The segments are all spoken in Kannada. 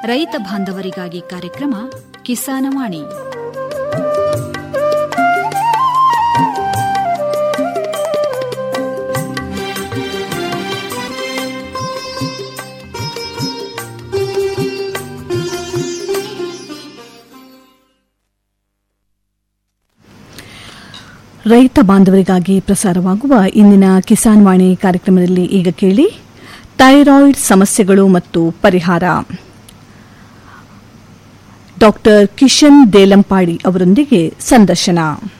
ರೈತ ಬಾಂಧವರಿಗಾಗಿ ಕಾರ್ಯಕ್ರಮ ಕಿಸಾನವಾಣಿ ರೈತ ಬಾಂಧವರಿಗಾಗಿ ಪ್ರಸಾರವಾಗುವ ಇಂದಿನ ಕಿಸಾನ್ ವಾಣಿ ಕಾರ್ಯಕ್ರಮದಲ್ಲಿ ಈಗ ಕೇಳಿ ಥೈರಾಯ್ಡ್ ಸಮಸ್ಯೆಗಳು ಮತ್ತು ಪರಿಹಾರ ಡಾಕ್ಟರ್ ಕಿಶನ್ ದೇಲಂಪಾಡಿ ಅವರೊಂದಿಗೆ ಸಂದರ್ಶನ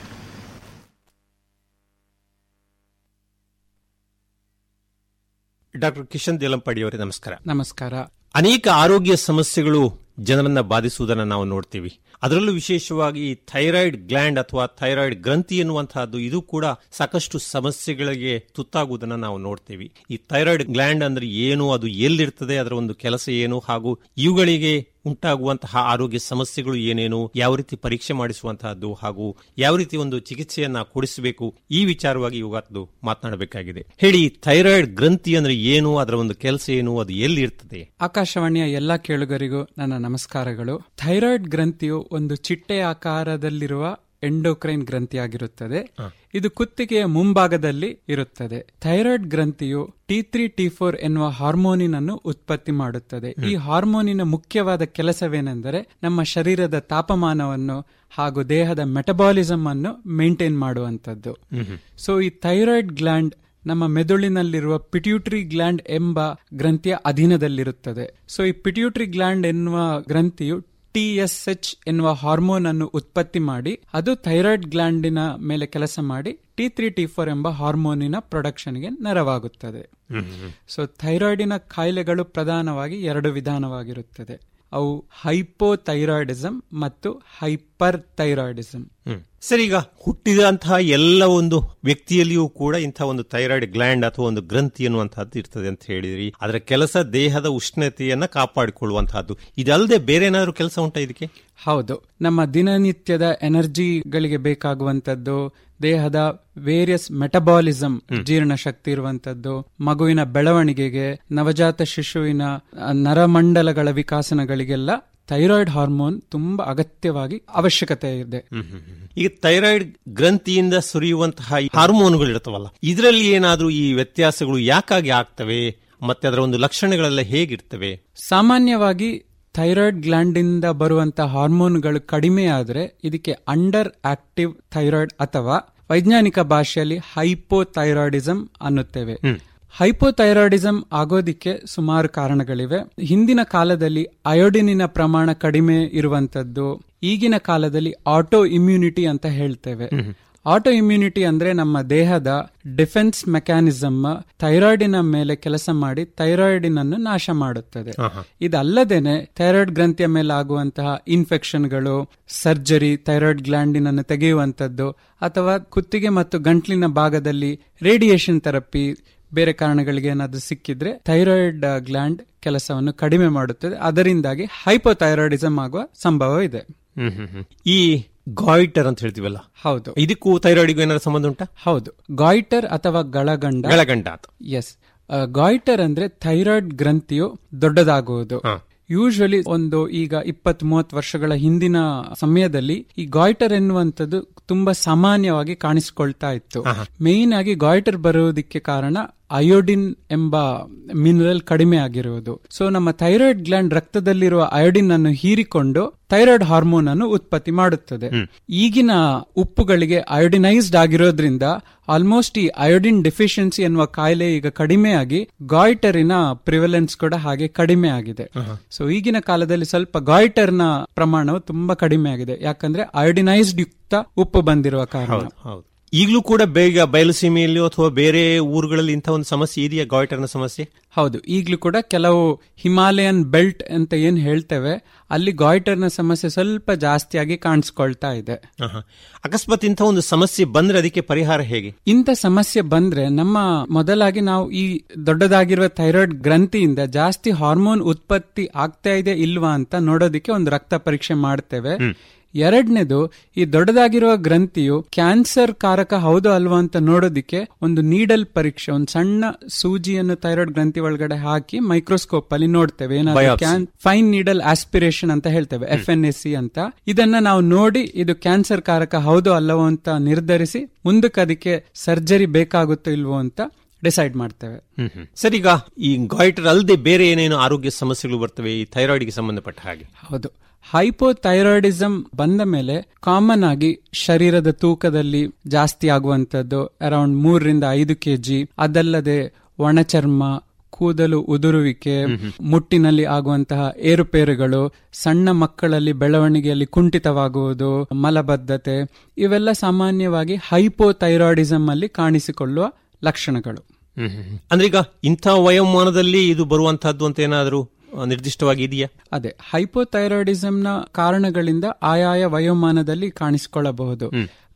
ಡಾಕ್ಟರ್ ಕಿಶನ್ ದೇಲಂಪಾಡಿ ಅವರೇ ನಮಸ್ಕಾರ ನಮಸ್ಕಾರ ಅನೇಕ ಆರೋಗ್ಯ ಸಮಸ್ಯೆಗಳು ಜನರನ್ನ ಬಾಧಿಸುವುದನ್ನು ನಾವು ನೋಡ್ತೀವಿ ಅದರಲ್ಲೂ ವಿಶೇಷವಾಗಿ ಥೈರಾಯ್ಡ್ ಗ್ಲ್ಯಾಂಡ್ ಅಥವಾ ಥೈರಾಯ್ಡ್ ಗ್ರಂಥಿ ಎನ್ನುವಂತಹದ್ದು ಇದು ಕೂಡ ಸಾಕಷ್ಟು ಸಮಸ್ಯೆಗಳಿಗೆ ತುತ್ತಾಗುವುದನ್ನು ನಾವು ನೋಡ್ತೀವಿ ಈ ಥೈರಾಯ್ಡ್ ಗ್ಲ್ಯಾಂಡ್ ಅಂದ್ರೆ ಏನು ಅದು ಎಲ್ಲಿರ್ತದೆ ಅದರ ಒಂದು ಕೆಲಸ ಏನು ಹಾಗೂ ಇವುಗಳಿಗೆ ಉಂಟಾಗುವಂತಹ ಆರೋಗ್ಯ ಸಮಸ್ಯೆಗಳು ಏನೇನು ಯಾವ ರೀತಿ ಪರೀಕ್ಷೆ ಮಾಡಿಸುವಂತಹದ್ದು ಹಾಗೂ ಯಾವ ರೀತಿ ಒಂದು ಚಿಕಿತ್ಸೆಯನ್ನ ಕೊಡಿಸಬೇಕು ಈ ವಿಚಾರವಾಗಿ ಇವತ್ತು ಮಾತನಾಡಬೇಕಾಗಿದೆ ಹೇಳಿ ಥೈರಾಯ್ಡ್ ಗ್ರಂಥಿ ಅಂದ್ರೆ ಏನು ಅದರ ಒಂದು ಕೆಲಸ ಏನು ಅದು ಎಲ್ಲಿ ಇರ್ತದೆ ಆಕಾಶವಾಣಿಯ ಎಲ್ಲಾ ಕೇಳುಗರಿಗೂ ನನ್ನ ನಮಸ್ಕಾರಗಳು ಥೈರಾಯ್ಡ್ ಗ್ರಂಥಿಯು ಒಂದು ಚಿಟ್ಟೆ ಆಕಾರದಲ್ಲಿರುವ ಎಂಡೋಕ್ರೈನ್ ಗ್ರಂಥಿಯಾಗಿರುತ್ತದೆ ಇದು ಕುತ್ತಿಗೆಯ ಮುಂಭಾಗದಲ್ಲಿ ಇರುತ್ತದೆ ಥೈರಾಯ್ಡ್ ಗ್ರಂಥಿಯು ಟಿ ತ್ರೀ ಟಿ ಫೋರ್ ಎನ್ನುವ ಹಾರ್ಮೋನಿನನ್ನು ಉತ್ಪತ್ತಿ ಮಾಡುತ್ತದೆ ಈ ಹಾರ್ಮೋನಿನ ಮುಖ್ಯವಾದ ಕೆಲಸವೇನೆಂದರೆ ನಮ್ಮ ಶರೀರದ ತಾಪಮಾನವನ್ನು ಹಾಗೂ ದೇಹದ ಮೆಟಬಾಲಿಸಮ್ ಅನ್ನು ಮೇಂಟೈನ್ ಮಾಡುವಂತದ್ದು ಸೊ ಈ ಥೈರಾಯ್ಡ್ ಗ್ಲ್ಯಾಂಡ್ ನಮ್ಮ ಮೆದುಳಿನಲ್ಲಿರುವ ಪಿಟ್ಯೂಟ್ರಿ ಗ್ಲ್ಯಾಂಡ್ ಎಂಬ ಗ್ರಂಥಿಯ ಅಧೀನದಲ್ಲಿರುತ್ತದೆ ಸೊ ಈ ಪಿಟ್ಯೂಟ್ರಿ ಗ್ಲ್ಯಾಂಡ್ ಎನ್ನುವ ಗ್ರಂಥಿಯು ಟಿಎಸ್ಎಚ್ ಎನ್ನುವ ಹಾರ್ಮೋನ್ ಅನ್ನು ಉತ್ಪತ್ತಿ ಮಾಡಿ ಅದು ಥೈರಾಯ್ಡ್ ಗ್ಲ್ಯಾಂಡಿನ ಮೇಲೆ ಕೆಲಸ ಮಾಡಿ ಟಿ ತ್ರೀ ಟಿ ಫೋರ್ ಎಂಬ ಹಾರ್ಮೋನಿನ ಪ್ರೊಡಕ್ಷನ್ಗೆ ನೆರವಾಗುತ್ತದೆ ಸೊ ಥೈರಾಯ್ಡಿನ ಕಾಯಿಲೆಗಳು ಪ್ರಧಾನವಾಗಿ ಎರಡು ವಿಧಾನವಾಗಿರುತ್ತದೆ ಅವು ಹೈಪೋಥೈರಾಯ್ಡಿಸಮ್ ಮತ್ತು ಹೈಪರ್ ಥೈರಾಯ್ಡಿಸಮ್ ಸರ್ ಈಗ ಹುಟ್ಟಿದಂತಹ ಎಲ್ಲ ಒಂದು ವ್ಯಕ್ತಿಯಲ್ಲಿಯೂ ಕೂಡ ಇಂತಹ ಒಂದು ಥೈರಾಯ್ಡ್ ಗ್ಲ್ಯಾಂಡ್ ಅಥವಾ ಒಂದು ಗ್ರಂಥಿ ಎನ್ನುವಂತಹದ್ದು ಇರ್ತದೆ ಅಂತ ಹೇಳಿದ್ರಿ ಅದರ ಕೆಲಸ ದೇಹದ ಉಷ್ಣತೆಯನ್ನ ಕಾಪಾಡಿಕೊಳ್ಳುವಂತಹದ್ದು ಇದಲ್ಲದೆ ಬೇರೆ ಏನಾದರೂ ಕೆಲಸ ಉಂಟಾ ಇದಕ್ಕೆ ಹೌದು ನಮ್ಮ ದಿನನಿತ್ಯದ ಎನರ್ಜಿಗಳಿಗೆ ಬೇಕಾಗುವಂತದ್ದು ದೇಹದ ವೇರಿಯಸ್ ಮೆಟಬಾಲಿಸಮ್ ಜೀರ್ಣಶಕ್ತಿ ಇರುವಂತದ್ದು ಮಗುವಿನ ಬೆಳವಣಿಗೆಗೆ ನವಜಾತ ಶಿಶುವಿನ ಆ, ನರಮಂಡಲಗಳ ವಿಕಾಸನಗಳಿಗೆಲ್ಲ ಥೈರಾಯ್ಡ್ ಹಾರ್ಮೋನ್ ತುಂಬಾ ಅಗತ್ಯವಾಗಿ ಅವಶ್ಯಕತೆ ಇದೆ ಈಗ ಥೈರಾಯ್ಡ್ ಗ್ರಂಥಿಯಿಂದ ಸುರಿಯುವಂತಹ ಹಾರ್ಮೋನ್ಗಳು ಇರ್ತವಲ್ಲ ಇದರಲ್ಲಿ ಏನಾದರೂ ಈ ವ್ಯತ್ಯಾಸಗಳು ಯಾಕಾಗಿ ಆಗ್ತವೆ ಮತ್ತೆ ಅದರ ಒಂದು ಲಕ್ಷಣಗಳೆಲ್ಲ ಹೇಗಿರ್ತವೆ ಸಾಮಾನ್ಯವಾಗಿ ಥೈರಾಯ್ಡ್ ಗ್ಲ್ಯಾಂಡ್ ಇಂದ ಬರುವಂತಹ ಹಾರ್ಮೋನ್ಗಳು ಕಡಿಮೆ ಆದರೆ ಇದಕ್ಕೆ ಅಂಡರ್ ಆಕ್ಟಿವ್ ಥೈರಾಯ್ಡ್ ಅಥವಾ ವೈಜ್ಞಾನಿಕ ಭಾಷೆಯಲ್ಲಿ ಹೈಪೋಥೈರಾಯ್ಡಿಸಮ್ ಅನ್ನುತ್ತೇವೆ ಹೈಪೋಥೈರಾಯ್ಡಿಸಮ್ ಆಗೋದಿಕ್ಕೆ ಸುಮಾರು ಕಾರಣಗಳಿವೆ ಹಿಂದಿನ ಕಾಲದಲ್ಲಿ ಅಯೋಡಿನಿನ ಪ್ರಮಾಣ ಕಡಿಮೆ ಇರುವಂತದ್ದು ಈಗಿನ ಕಾಲದಲ್ಲಿ ಆಟೋ ಇಮ್ಯುನಿಟಿ ಅಂತ ಹೇಳ್ತೇವೆ ಆಟೋ ಇಮ್ಯುನಿಟಿ ಅಂದ್ರೆ ನಮ್ಮ ದೇಹದ ಡಿಫೆನ್ಸ್ ಮೆಕ್ಯಾನಿಸಮ್ ಥೈರಾಯ್ಡಿನ ಮೇಲೆ ಕೆಲಸ ಮಾಡಿ ಥೈರಾಯ್ಡಿನನ್ನು ನಾಶ ಮಾಡುತ್ತದೆ ಇದಲ್ಲದೇನೆ ಥೈರಾಯ್ಡ್ ಗ್ರಂಥಿಯ ಮೇಲೆ ಆಗುವಂತಹ ಇನ್ಫೆಕ್ಷನ್ಗಳು ಸರ್ಜರಿ ಥೈರಾಯ್ಡ್ ಗ್ಲ್ಯಾಂಡಿನನ್ನು ತೆಗೆಯುವಂತದ್ದು ಅಥವಾ ಕುತ್ತಿಗೆ ಮತ್ತು ಗಂಟ್ಲಿನ ಭಾಗದಲ್ಲಿ ರೇಡಿಯೇಷನ್ ಥೆರಪಿ ಬೇರೆ ಕಾರಣಗಳಿಗೆ ಏನಾದರೂ ಸಿಕ್ಕಿದ್ರೆ ಥೈರಾಯ್ಡ್ ಗ್ಲ್ಯಾಂಡ್ ಕೆಲಸವನ್ನು ಕಡಿಮೆ ಮಾಡುತ್ತದೆ ಅದರಿಂದಾಗಿ ಹೈಪೋಥೈರಾಯ್ಡಿಸಮ್ ಆಗುವ ಸಂಭವ ಇದೆ ಈ ಗಾಯ್ಟರ್ ಅಂತ ಹೇಳ್ತೀವಲ್ಲ ಹೌದು ಇದಕ್ಕೂ ಥೈರಾಯ್ಡ್ಗೂ ಏನಾದ್ರು ಸಂಬಂಧ ಉಂಟಾ ಹೌದು ಗಾಯ್ಟರ್ ಅಥವಾ ಗಳಗಂಡ ಗಳಗಂಡ ಅಂತ ಎಸ್ ಗಾಯ್ಟರ್ ಅಂದ್ರೆ ಥೈರಾಯ್ಡ್ ಗ್ರಂಥಿಯು ದೊಡ್ಡದಾಗುವುದು ಯೂಶಲಿ ಒಂದು ಈಗ ಇಪ್ಪತ್ ಮೂವತ್ ವರ್ಷಗಳ ಹಿಂದಿನ ಸಮಯದಲ್ಲಿ ಈ ಗಾಯ್ಟರ್ ಎನ್ನುವಂಥದ್ದು ತುಂಬಾ ಸಾಮಾನ್ಯವಾಗಿ ಕಾಣಿಸಿಕೊಳ್ತಾ ಇತ್ತು ಮೇನ್ ಆಗಿ ಗಾಯ್ಟರ್ ಬರುವುದಕ್ಕೆ ಕಾರಣ ಅಯೋಡಿನ್ ಎಂಬ ಮಿನರಲ್ ಕಡಿಮೆ ಆಗಿರುವುದು ಸೊ ನಮ್ಮ ಥೈರಾಯ್ಡ್ ಗ್ಲ್ಯಾಂಡ್ ರಕ್ತದಲ್ಲಿರುವ ಅಯೋಡಿನ್ ಅನ್ನು ಹೀರಿಕೊಂಡು ಥೈರಾಯ್ಡ್ ಹಾರ್ಮೋನ್ ಅನ್ನು ಉತ್ಪತ್ತಿ ಮಾಡುತ್ತದೆ ಈಗಿನ ಉಪ್ಪುಗಳಿಗೆ ಅಯೋಡಿನೈಸ್ಡ್ ಆಗಿರೋದ್ರಿಂದ ಆಲ್ಮೋಸ್ಟ್ ಈ ಅಯೋಡಿನ್ ಡೆಫಿಷಿಯನ್ಸಿ ಎನ್ನುವ ಕಾಯಿಲೆ ಈಗ ಕಡಿಮೆಯಾಗಿ ಗಾಯ್ಟರಿನ ಪ್ರಿವಲೆನ್ಸ್ ಕೂಡ ಹಾಗೆ ಕಡಿಮೆ ಆಗಿದೆ ಸೊ ಈಗಿನ ಕಾಲದಲ್ಲಿ ಸ್ವಲ್ಪ ಗಾಯ್ಟರ್ನ ಪ್ರಮಾಣವು ತುಂಬಾ ಕಡಿಮೆ ಆಗಿದೆ ಯಾಕಂದ್ರೆ ಅಯೋಡಿನೈಸ್ಡ್ ಯುಕ್ತ ಉಪ್ಪು ಬಂದಿರುವ ಕಾರಣ ಹೌದು ಈಗಲೂ ಕೂಡ ಬೇಗ ಬಯಲುಸೀಮೆಯಲ್ಲಿ ಅಥವಾ ಬೇರೆ ಊರುಗಳಲ್ಲಿ ಇಂಥ ಒಂದು ಸಮಸ್ಯೆ ಇದೆಯಾ ಗಾಯ್ಟರ್ನ ಸಮಸ್ಯೆ ಹೌದು ಈಗಲೂ ಕೂಡ ಕೆಲವು ಹಿಮಾಲಯನ್ ಬೆಲ್ಟ್ ಅಂತ ಏನ್ ಹೇಳ್ತೇವೆ ಅಲ್ಲಿ ಗಾಯ್ಟರ್ನ ಸಮಸ್ಯೆ ಸ್ವಲ್ಪ ಜಾಸ್ತಿಯಾಗಿ ಕಾಣಿಸ್ಕೊಳ್ತಾ ಇದೆ ಆಹಾ. ಅಕಸ್ಮಾತ್ ಇಂಥ ಒಂದು ಸಮಸ್ಯೆ ಬಂದ್ರೆ ಅದಕ್ಕೆ ಪರಿಹಾರ ಹೇಗೆ ಇಂಥ ಸಮಸ್ಯೆ ಬಂದ್ರೆ ನಮ್ಮ ಮೊದಲಾಗಿ ನಾವು ಈ ದೊಡ್ಡದಾಗಿರುವ ಥೈರಾಯ್ಡ್ ಗ್ರಂಥಿಯಿಂದ ಜಾಸ್ತಿ ಹಾರ್ಮೋನ್ ಉತ್ಪತ್ತಿ ಆಗ್ತಾ ಇದೆ ಇಲ್ವಾ ಅಂತ ನೋಡೋದಕ್ಕೆ ಒಂದು ರಕ್ತ ಪರೀಕ್ಷೆ ಮಾಡ್ತೇವೆ ಎರಡನೇದು ಈ ದೊಡ್ಡದಾಗಿರುವ ಗ್ರಂಥಿಯು ಕ್ಯಾನ್ಸರ್ ಕಾರಕ ಹೌದು ಅಲ್ವಾ ಅಂತ ನೋಡೋದಿಕ್ಕೆ ಒಂದು ನೀಡಲ್ ಪರೀಕ್ಷೆ ಒಂದು ಸಣ್ಣ ಸೂಜಿಯನ್ನು ಥೈರಾಯ್ಡ್ ಗ್ರಂಥಿ ಒಳಗಡೆ ಹಾಕಿ ಮೈಕ್ರೋಸ್ಕೋಪ್ ಅಲ್ಲಿ ನೋಡ್ತೇವೆ ಏನಾದ್ರು Biopsy. ಫೈನ್ ನೀಡಲ್ ಆಸ್ಪಿರೇಷನ್ ಅಂತ ಹೇಳ್ತೇವೆ ಎಫ್ ಎನ್ ಎಸ್ ಸಿ ಅಂತ ಇದನ್ನ ನಾವು ನೋಡಿ ಇದು ಕ್ಯಾನ್ಸರ್ ಕಾರಕ ಹೌದು ಅಲ್ಲವೋ ಅಂತ ನಿರ್ಧರಿಸಿ ಮುಂದಕ್ಕೆ ಅದಕ್ಕೆ ಸರ್ಜರಿ ಬೇಕಾಗುತ್ತೋ ಇಲ್ವೋ ಅಂತ ಡಿಸೈಡ್ ಮಾಡ್ತೇವೆ ಹ್ಮ್ ಹ್ಮ್. ಸರ್ ಈಗ ಈ ಗಾಯ್ಟರ್ ಅಲ್ಲದೆ ಬೇರೆ ಏನೇನು ಆರೋಗ್ಯ ಸಮಸ್ಯೆಗಳು ಬರ್ತವೆ ಈ ಥೈರಾಯ್ಡ್ಗೆ ಸಂಬಂಧಪಟ್ಟ ಹಾಗೆ ಹೌದು ಹೈಪೋಥೈರಾಯ್ಡಿಸಮ್ ಬಂದ ಮೇಲೆ ಕಾಮನ್ ಆಗಿ ಶರೀರದ ತೂಕದಲ್ಲಿ ಜಾಸ್ತಿ ಆಗುವಂತದ್ದು ಅರೌಂಡ್ ಮೂರರಿಂದ ಐದು ಕೆಜಿ ಅದಲ್ಲದೆ ಒಣಚರ್ಮ ಕೂದಲು ಉದುರುವಿಕೆ ಮುಟ್ಟಿನಲ್ಲಿ ಆಗುವಂತಹ ಏರುಪೇರುಗಳು ಸಣ್ಣ ಮಕ್ಕಳಲ್ಲಿ ಬೆಳವಣಿಗೆಯಲ್ಲಿ ಕುಂಠಿತವಾಗುವುದು ಮಲಬದ್ಧತೆ ಇವೆಲ್ಲ ಸಾಮಾನ್ಯವಾಗಿ ಹೈಪೋಥೈರಾಯ್ಡಿಸಮ್ ಅಲ್ಲಿ ಕಾಣಿಸಿಕೊಳ್ಳುವ ಲಕ್ಷಣಗಳು ಹ್ಮ್ ಹ್ಮ್ ಹ್ಮ್. ಅಂದ್ರೆ ಈಗ ಇಂಥ ವಯೋಮಾನದಲ್ಲಿ ಇದು ಬರುವಂತಹದ್ದು ಅಂತ ಏನಾದರೂ ಆ, ನಿರ್ದಿಷ್ಟವಾಗಿ ಇದೆಯಾ ಅದೇ ಹೈಪೋಥೈರಾಯ್ಡಿಸಂನ ಕಾರಣಗಳಿಂದ ಆಯಾಯ ವಯೋಮಾನದಲ್ಲಿ ಕಾಣಿಸಿಕೊಳ್ಳಬಹುದು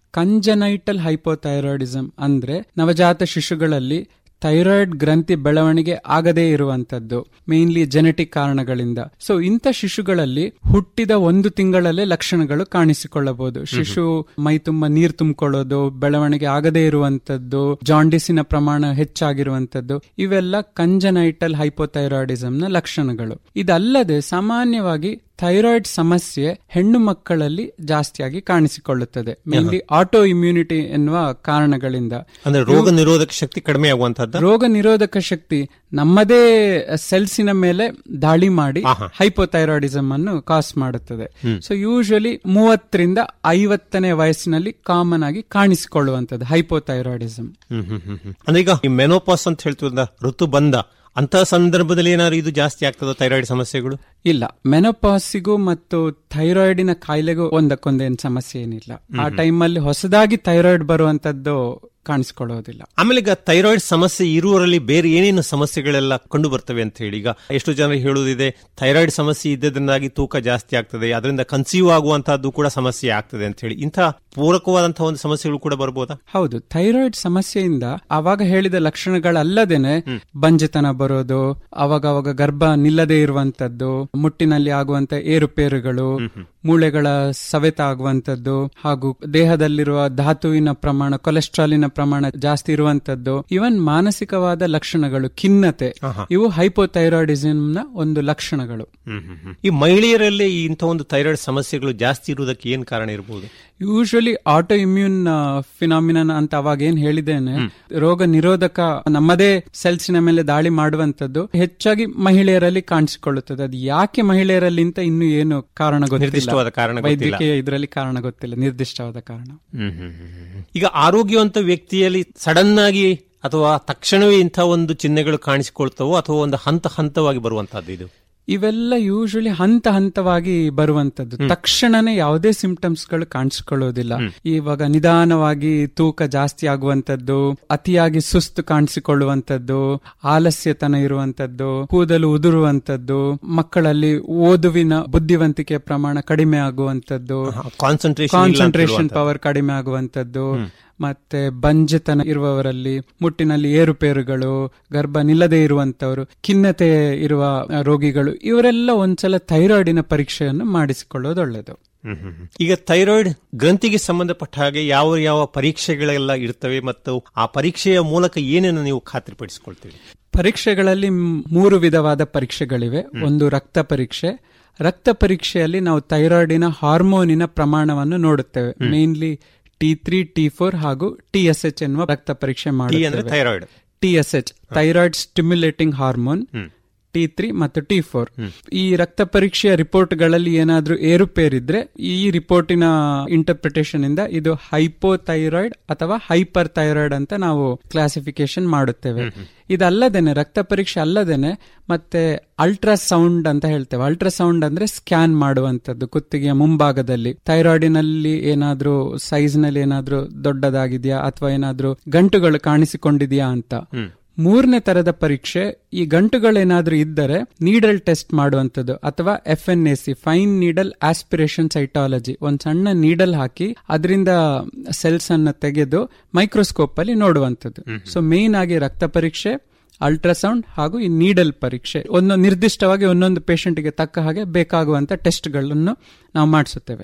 ಕಂಜನೈಟಲ್ ಹೈಪೋಥೈರಾಯ್ಡಿಸಂ ಅಂದ್ರೆ ನವಜಾತ ಶಿಶುಗಳಲ್ಲಿ ಥೈರಾಯ್ಡ್ ಗ್ರಂಥಿ ಬೆಳವಣಿಗೆ ಆಗದೇ ಇರುವಂತದ್ದು ಮೇನ್ಲಿ ಜೆನೆಟಿಕ್ ಕಾರಣಗಳಿಂದ ಸೊ ಇಂಥ ಶಿಶುಗಳಲ್ಲಿ ಹುಟ್ಟಿದ ಒಂದು ತಿಂಗಳಲ್ಲೇ ಲಕ್ಷಣಗಳು ಕಾಣಿಸಿಕೊಳ್ಳಬಹುದು ಶಿಶು ಮೈ ತುಂಬ ನೀರು ತುಂಬಿಕೊಳ್ಳೋದು ಬೆಳವಣಿಗೆ ಆಗದೇ ಇರುವಂತದ್ದು ಜಾಂಡಿಸಿನ ಪ್ರಮಾಣ ಹೆಚ್ಚಾಗಿರುವಂತದ್ದು ಇವೆಲ್ಲ ಕಂಜನೈಟಲ್ ಹೈಪೋಥೈರಾಯ್ಡಿಸಂನ ಲಕ್ಷಣಗಳು ಇದಲ್ಲದೆ ಸಾಮಾನ್ಯವಾಗಿ ಥೈರಾಯ್ಡ್ ಸಮಸ್ಯೆ ಹೆಣ್ಣು ಮಕ್ಕಳಲ್ಲಿ ಜಾಸ್ತಿಯಾಗಿ ಕಾಣಿಸಿಕೊಳ್ಳುತ್ತದೆ ಮೇನ್ಲಿ ಆಟೋ ಇಮ್ಯುನಿಟಿ ಎನ್ನುವ ಕಾರಣಗಳಿಂದ ಅಂದ್ರೆ ರೋಗ ನಿರೋಧಕ ಶಕ್ತಿ ಕಡಿಮೆ ಆಗುವಂತಹದ್ದು ರೋಗ ನಿರೋಧಕ ಶಕ್ತಿ ನಮ್ಮದೇ ಸೆಲ್ಸಿನ ಮೇಲೆ ದಾಳಿ ಮಾಡಿ ಹೈಪೋಥೈರಾಯ್ಡಿಸಮ್ ಅನ್ನು ಕಾಸ್ ಮಾಡುತ್ತದೆ ಸೊ ಯೂಶಲಿ ಮೂವತ್ತರಿಂದ ಐವತ್ತನೇ ವಯಸ್ಸಿನಲ್ಲಿ ಕಾಮನ್ ಆಗಿ ಕಾಣಿಸಿಕೊಳ್ಳುವಂತದ್ದು ಹೈಪೋಥೈರಾಯ್ಡಿಸಮ್ ಹ್ಮ್ ಹ್ಮ್ ಹ್ಮ್ ಹ್ಮ್. ಅಂದ್ರೆ ಈಗ ಈ ಮೆನೋಪಾಸ್ ಅಂತ ಹೇಳ್ತೀವಲ್ಲ ಋತು ಬಂದ ಅಂತಹ ಸಂದರ್ಭದಲ್ಲಿ ಏನಾದ್ರು ಇದು ಜಾಸ್ತಿ ಆಗ್ತದ ಥೈರಾಯ್ಡ್ ಸಮಸ್ಯೆಗಳು ಇಲ್ಲ ಮೆನೋಪಾಸಿಗೂ ಮತ್ತು ಥೈರಾಯ್ಡಿನ ಕಾಯಿಲೆಗೂ ಒಂದಕ್ಕೊಂದೇನು ಸಮಸ್ಯೆ ಏನಿಲ್ಲ ಆ ಟೈಮಲ್ಲಿ ಹೊಸದಾಗಿ ಥೈರಾಯ್ಡ್ ಬರುವಂತದ್ದು ಕಾಣಿಸಿಕೊಳ್ಳೋದಿಲ್ಲ ಆಮೇಲೆ ಈಗ ಥೈರಾಯ್ಡ್ ಸಮಸ್ಯೆ ಇರುವವರಲ್ಲಿ ಬೇರೆ ಏನೇನು ಸಮಸ್ಯೆಗಳೆಲ್ಲ ಕಂಡು ಬರ್ತವೆ ಅಂತ ಹೇಳಿ ಈಗ ಎಷ್ಟು ಜನ ಹೇಳುವುದಿದೆ ಥೈರಾಯ್ಡ್ ಸಮಸ್ಯೆ ಇದ್ದದ್ರಿಂದಾಗಿ ತೂಕ ಜಾಸ್ತಿ ಆಗ್ತದೆ ಅದರಿಂದ ಕನ್ಸೀವ್ ಆಗುವಂತಹದ್ದು ಕೂಡ ಸಮಸ್ಯೆ ಆಗ್ತದೆ ಅಂತ ಹೇಳಿ ಇಂಥ ಪೂರಕವಾದಂತಹ ಒಂದು ಸಮಸ್ಯೆಗಳು ಕೂಡ ಬರ್ಬೋದಾ ಹೌದು ಥೈರಾಯ್ಡ್ ಸಮಸ್ಯೆಯಿಂದ ಅವಾಗ ಹೇಳಿದ ಲಕ್ಷಣಗಳಲ್ಲದೇನೆ ಬಂಜೆತನ ಬರೋದು ಅವಾಗ ಅವಾಗ ಗರ್ಭ ನಿಲ್ಲದೆ ಇರುವಂತದ್ದು ಮುಟ್ಟಿನಲ್ಲಿ ಆಗುವಂತ ಏರುಪೇರುಗಳು ಮೂಳೆಗಳ ಸವೆತ ಆಗುವಂತದ್ದು ಹಾಗೂ ದೇಹದಲ್ಲಿರುವ ಧಾತುವಿನ ಪ್ರಮಾಣ ಕೊಲೆಸ್ಟ್ರಾಲಿನ ಪ್ರಮಾಣ ಜಾಸ್ತಿ ಇರುವಂತದ್ದು ಇವನ್ ಮಾನಸಿಕವಾದ ಲಕ್ಷಣಗಳು ಖಿನ್ನತೆ ಇವು ಹೈಪೋಥೈರಾಯ್ಡಿಸಮ್ ನ ಒಂದು ಲಕ್ಷಣಗಳು ಈ ಮಹಿಳೆಯರಲ್ಲಿ ಈ ಇಂಥ ಒಂದು ಥೈರಾಯ್ಡ್ ಸಮಸ್ಯೆಗಳು ಜಾಸ್ತಿ ಇರುವುದಕ್ಕೆ ಏನ್ ಕಾರಣ ಇರಬಹುದು ಯೂಶಲಿ ಆಟೋ ಇಮ್ಯೂನ್ ಫಿನಾಮಿನನ್ ಅಂತ ಅವಾಗ ಏನ್ ಹೇಳಿದ್ದೇನೆ ರೋಗ ನಿರೋಧಕ ನಮ್ಮದೇ ಸೆಲ್ಸಿನ ಮೇಲೆ ದಾಳಿ ಮಾಡುವಂತದ್ದು ಹೆಚ್ಚಾಗಿ ಮಹಿಳೆಯರಲ್ಲಿ ಕಾಣಿಸಿಕೊಳ್ಳುತ್ತದೆ ಅದು ಯಾಕೆ ಮಹಿಳೆಯರಲ್ಲಿ ಅಂತ ಇನ್ನೂ ಏನು ಕಾರಣ ನಿರ್ದಿಷ್ಟವಾದ ಕಾರಣ ಗೊತ್ತಿಲ್ಲ ಗೊತ್ತಿಲ್ಲ. ವೈದ್ಯಕೀಯ ಇದರಲ್ಲಿ ಕಾರಣ ಗೊತ್ತಿಲ್ಲ ನಿರ್ದಿಷ್ಟವಾದ ಕಾರಣ ಈಗ ಆರೋಗ್ಯವಂತ ವ್ಯಕ್ತಿಯಲ್ಲಿ ಸಡನ್ ಆಗಿ ಅಥವಾ ತಕ್ಷಣವೇ ಇಂಥ ಒಂದು ಚಿಹ್ನೆಗಳು ಕಾಣಿಸಿಕೊಳ್ತವೋ ಅಥವಾ ಒಂದು ಹಂತ ಹಂತವಾಗಿ ಬರುವಂತಹದ್ದು ಇದು ಇವೆಲ್ಲ ಯೂಶಲಿ ಹಂತ ಹಂತವಾಗಿ ಬರುವಂತದ್ದು ತಕ್ಷಣನೇ ಯಾವುದೇ ಸಿಂಪ್ಟಮ್ಸ್ ಗಳು ಕಾಣಿಸಿಕೊಳ್ಳೋದಿಲ್ಲ ಇವಾಗ ನಿಧಾನವಾಗಿ ತೂಕ ಜಾಸ್ತಿ ಆಗುವಂತದ್ದು ಅತಿಯಾಗಿ ಸುಸ್ತು ಕಾಣಿಸಿಕೊಳ್ಳುವಂತದ್ದು ಆಲಸ್ಯತನ ಇರುವಂತದ್ದು ಕೂದಲು ಉದುರುವಂತದ್ದು ಮಕ್ಕಳಲ್ಲಿ ಓದುವಿನ ಬುದ್ಧಿವಂತಿಕೆ ಪ್ರಮಾಣ ಕಡಿಮೆ ಆಗುವಂತದ್ದು ಕಾನ್ಸಂಟ್ರೇಷನ್ ಕಾನ್ಸಂಟ್ರೇಷನ್ ಪವರ್ ಕಡಿಮೆ ಆಗುವಂತದ್ದು ಮತ್ತೆ ಬಂಜೆತನ ಇರುವವರಲ್ಲಿ ಮುಟ್ಟಿನಲ್ಲಿ ಏರುಪೇರುಗಳು ಗರ್ಭ ನಿಲ್ಲದೆ ಇರುವಂತವರು ಖಿನ್ನತೆ ಇರುವ ಆ, ರೋಗಿಗಳು ಇವರೆಲ್ಲ ಒಂದ್ಸಲ ಥೈರಾಯ್ಡಿನ ಪರೀಕ್ಷೆಯನ್ನು ಮಾಡಿಸಿಕೊಳ್ಳೋದು ಒಳ್ಳೆಯದು ಈಗ ಥೈರಾಯ್ಡ್ ಗ್ರಂಥಿಗೆ ಸಂಬಂಧಪಟ್ಟ ಹಾಗೆ ಯಾವ ಯಾವ ಪರೀಕ್ಷೆಗಳೆಲ್ಲ ಇರ್ತವೆ ಮತ್ತು ಆ ಪರೀಕ್ಷೆಯ ಮೂಲಕ ಏನೇನು ನೀವು ಖಾತ್ರಿಪಡಿಸಿಕೊಳ್ತೀವಿ ಪರೀಕ್ಷೆಗಳಲ್ಲಿ ಮ್- ಮೂರು ವಿಧವಾದ ಪರೀಕ್ಷೆಗಳಿವೆ ಒಂದು ರಕ್ತ ಪರೀಕ್ಷೆ ರಕ್ತ ಪರೀಕ್ಷೆಯಲ್ಲಿ ನಾವು ಥೈರಾಯ್ಡಿನ ಹಾರ್ಮೋನಿನ ಪ್ರಮಾಣವನ್ನು ನೋಡುತ್ತೇವೆ mainly T three T four ಹಾಗೂ ಟಿ ಎಸ್ ಎಚ್ ಎನ್ನುವ ರಕ್ತ ಪರೀಕ್ಷೆ ಟಿ ಅಂದ್ರೆ ಮಾಡುತ್ತೇವೆ thyroid T S H thyroid stimulating hormone T three ಮತ್ತು ಟಿ ಫೋರ್ ಈ ರಕ್ತ ಪರೀಕ್ಷೆಯ ರಿಪೋರ್ಟ್ಗಳಲ್ಲಿ ಏನಾದ್ರೂ ಏರುಪೇರಿದ್ರೆ ಈ ರಿಪೋರ್ಟಿನ ಇಂಟರ್ಪ್ರಿಟೇಷನ್ ಇಂದ ಇದು ಹೈಪೋಥೈರಾಯ್ಡ್ ಅಥವಾ ಹೈಪರ್ ಥೈರಾಯ್ಡ್ ಅಂತ ನಾವು ಕ್ಲಾಸಿಫಿಕೇಶನ್ ಮಾಡುತ್ತೇವೆ ಇದಲ್ಲದೇನೆ ರಕ್ತ ಪರೀಕ್ಷೆ ಅಲ್ಲದೇನೆ ಮತ್ತೆ ಅಲ್ಟ್ರಾಸೌಂಡ್ ಅಂತ ಹೇಳ್ತೇವೆ ಅಲ್ಟ್ರಾಸೌಂಡ್ ಅಂದ್ರೆ ಸ್ಕ್ಯಾನ್ ಮಾಡುವಂತದ್ದು ಕುತ್ತಿಗೆಯ ಮುಂಭಾಗದಲ್ಲಿ ಥೈರಾಯ್ಡಿನಲ್ಲಿ ಏನಾದ್ರೂ ಸೈಜ್ ನಲ್ಲಿ ಏನಾದ್ರೂ ದೊಡ್ಡದಾಗಿದೆಯಾ ಅಥವಾ ಏನಾದ್ರೂ ಗಂಟುಗಳು ಕಾಣಿಸಿಕೊಂಡಿದೆಯಾ ಅಂತ ಮೂರನೇ ತರದ ಪರೀಕ್ಷೆ ಈ ಗಂಟುಗಳೇನಾದ್ರೂ ಇದ್ದರೆ ನೀಡಲ್ ಟೆಸ್ಟ್ ಮಾಡುವಂತದ್ದು ಅಥವಾ F N A C fine needle aspiration cytology ಒಂದ್ ಸಣ್ಣ ನೀಡಲ್ ಹಾಕಿ ಅದರಿಂದ ಸೆಲ್ಸ್ ಅನ್ನ ತೆಗೆದು ಮೈಕ್ರೋಸ್ಕೋಪ್ ಅಲ್ಲಿ ನೋಡುವಂತದ್ದು ಸೊ ಮೇನ್ ಆಗಿ ರಕ್ತ ಪರೀಕ್ಷೆ ಅಲ್ಟ್ರಾಸೌಂಡ್ ಹಾಗೂ ಈ ನೀಡಲ್ ಪರೀಕ್ಷೆ ಒಂದು ನಿರ್ದಿಷ್ಟವಾಗಿ ಒಂದೊಂದು ಪೇಷಂಟ್ಗೆ ತಕ್ಕ ಹಾಗೆ ಬೇಕಾಗುವಂತ ಟೆಸ್ಟ್ಗಳನ್ನು ನಾವು ಮಾಡಿಸುತ್ತೇವೆ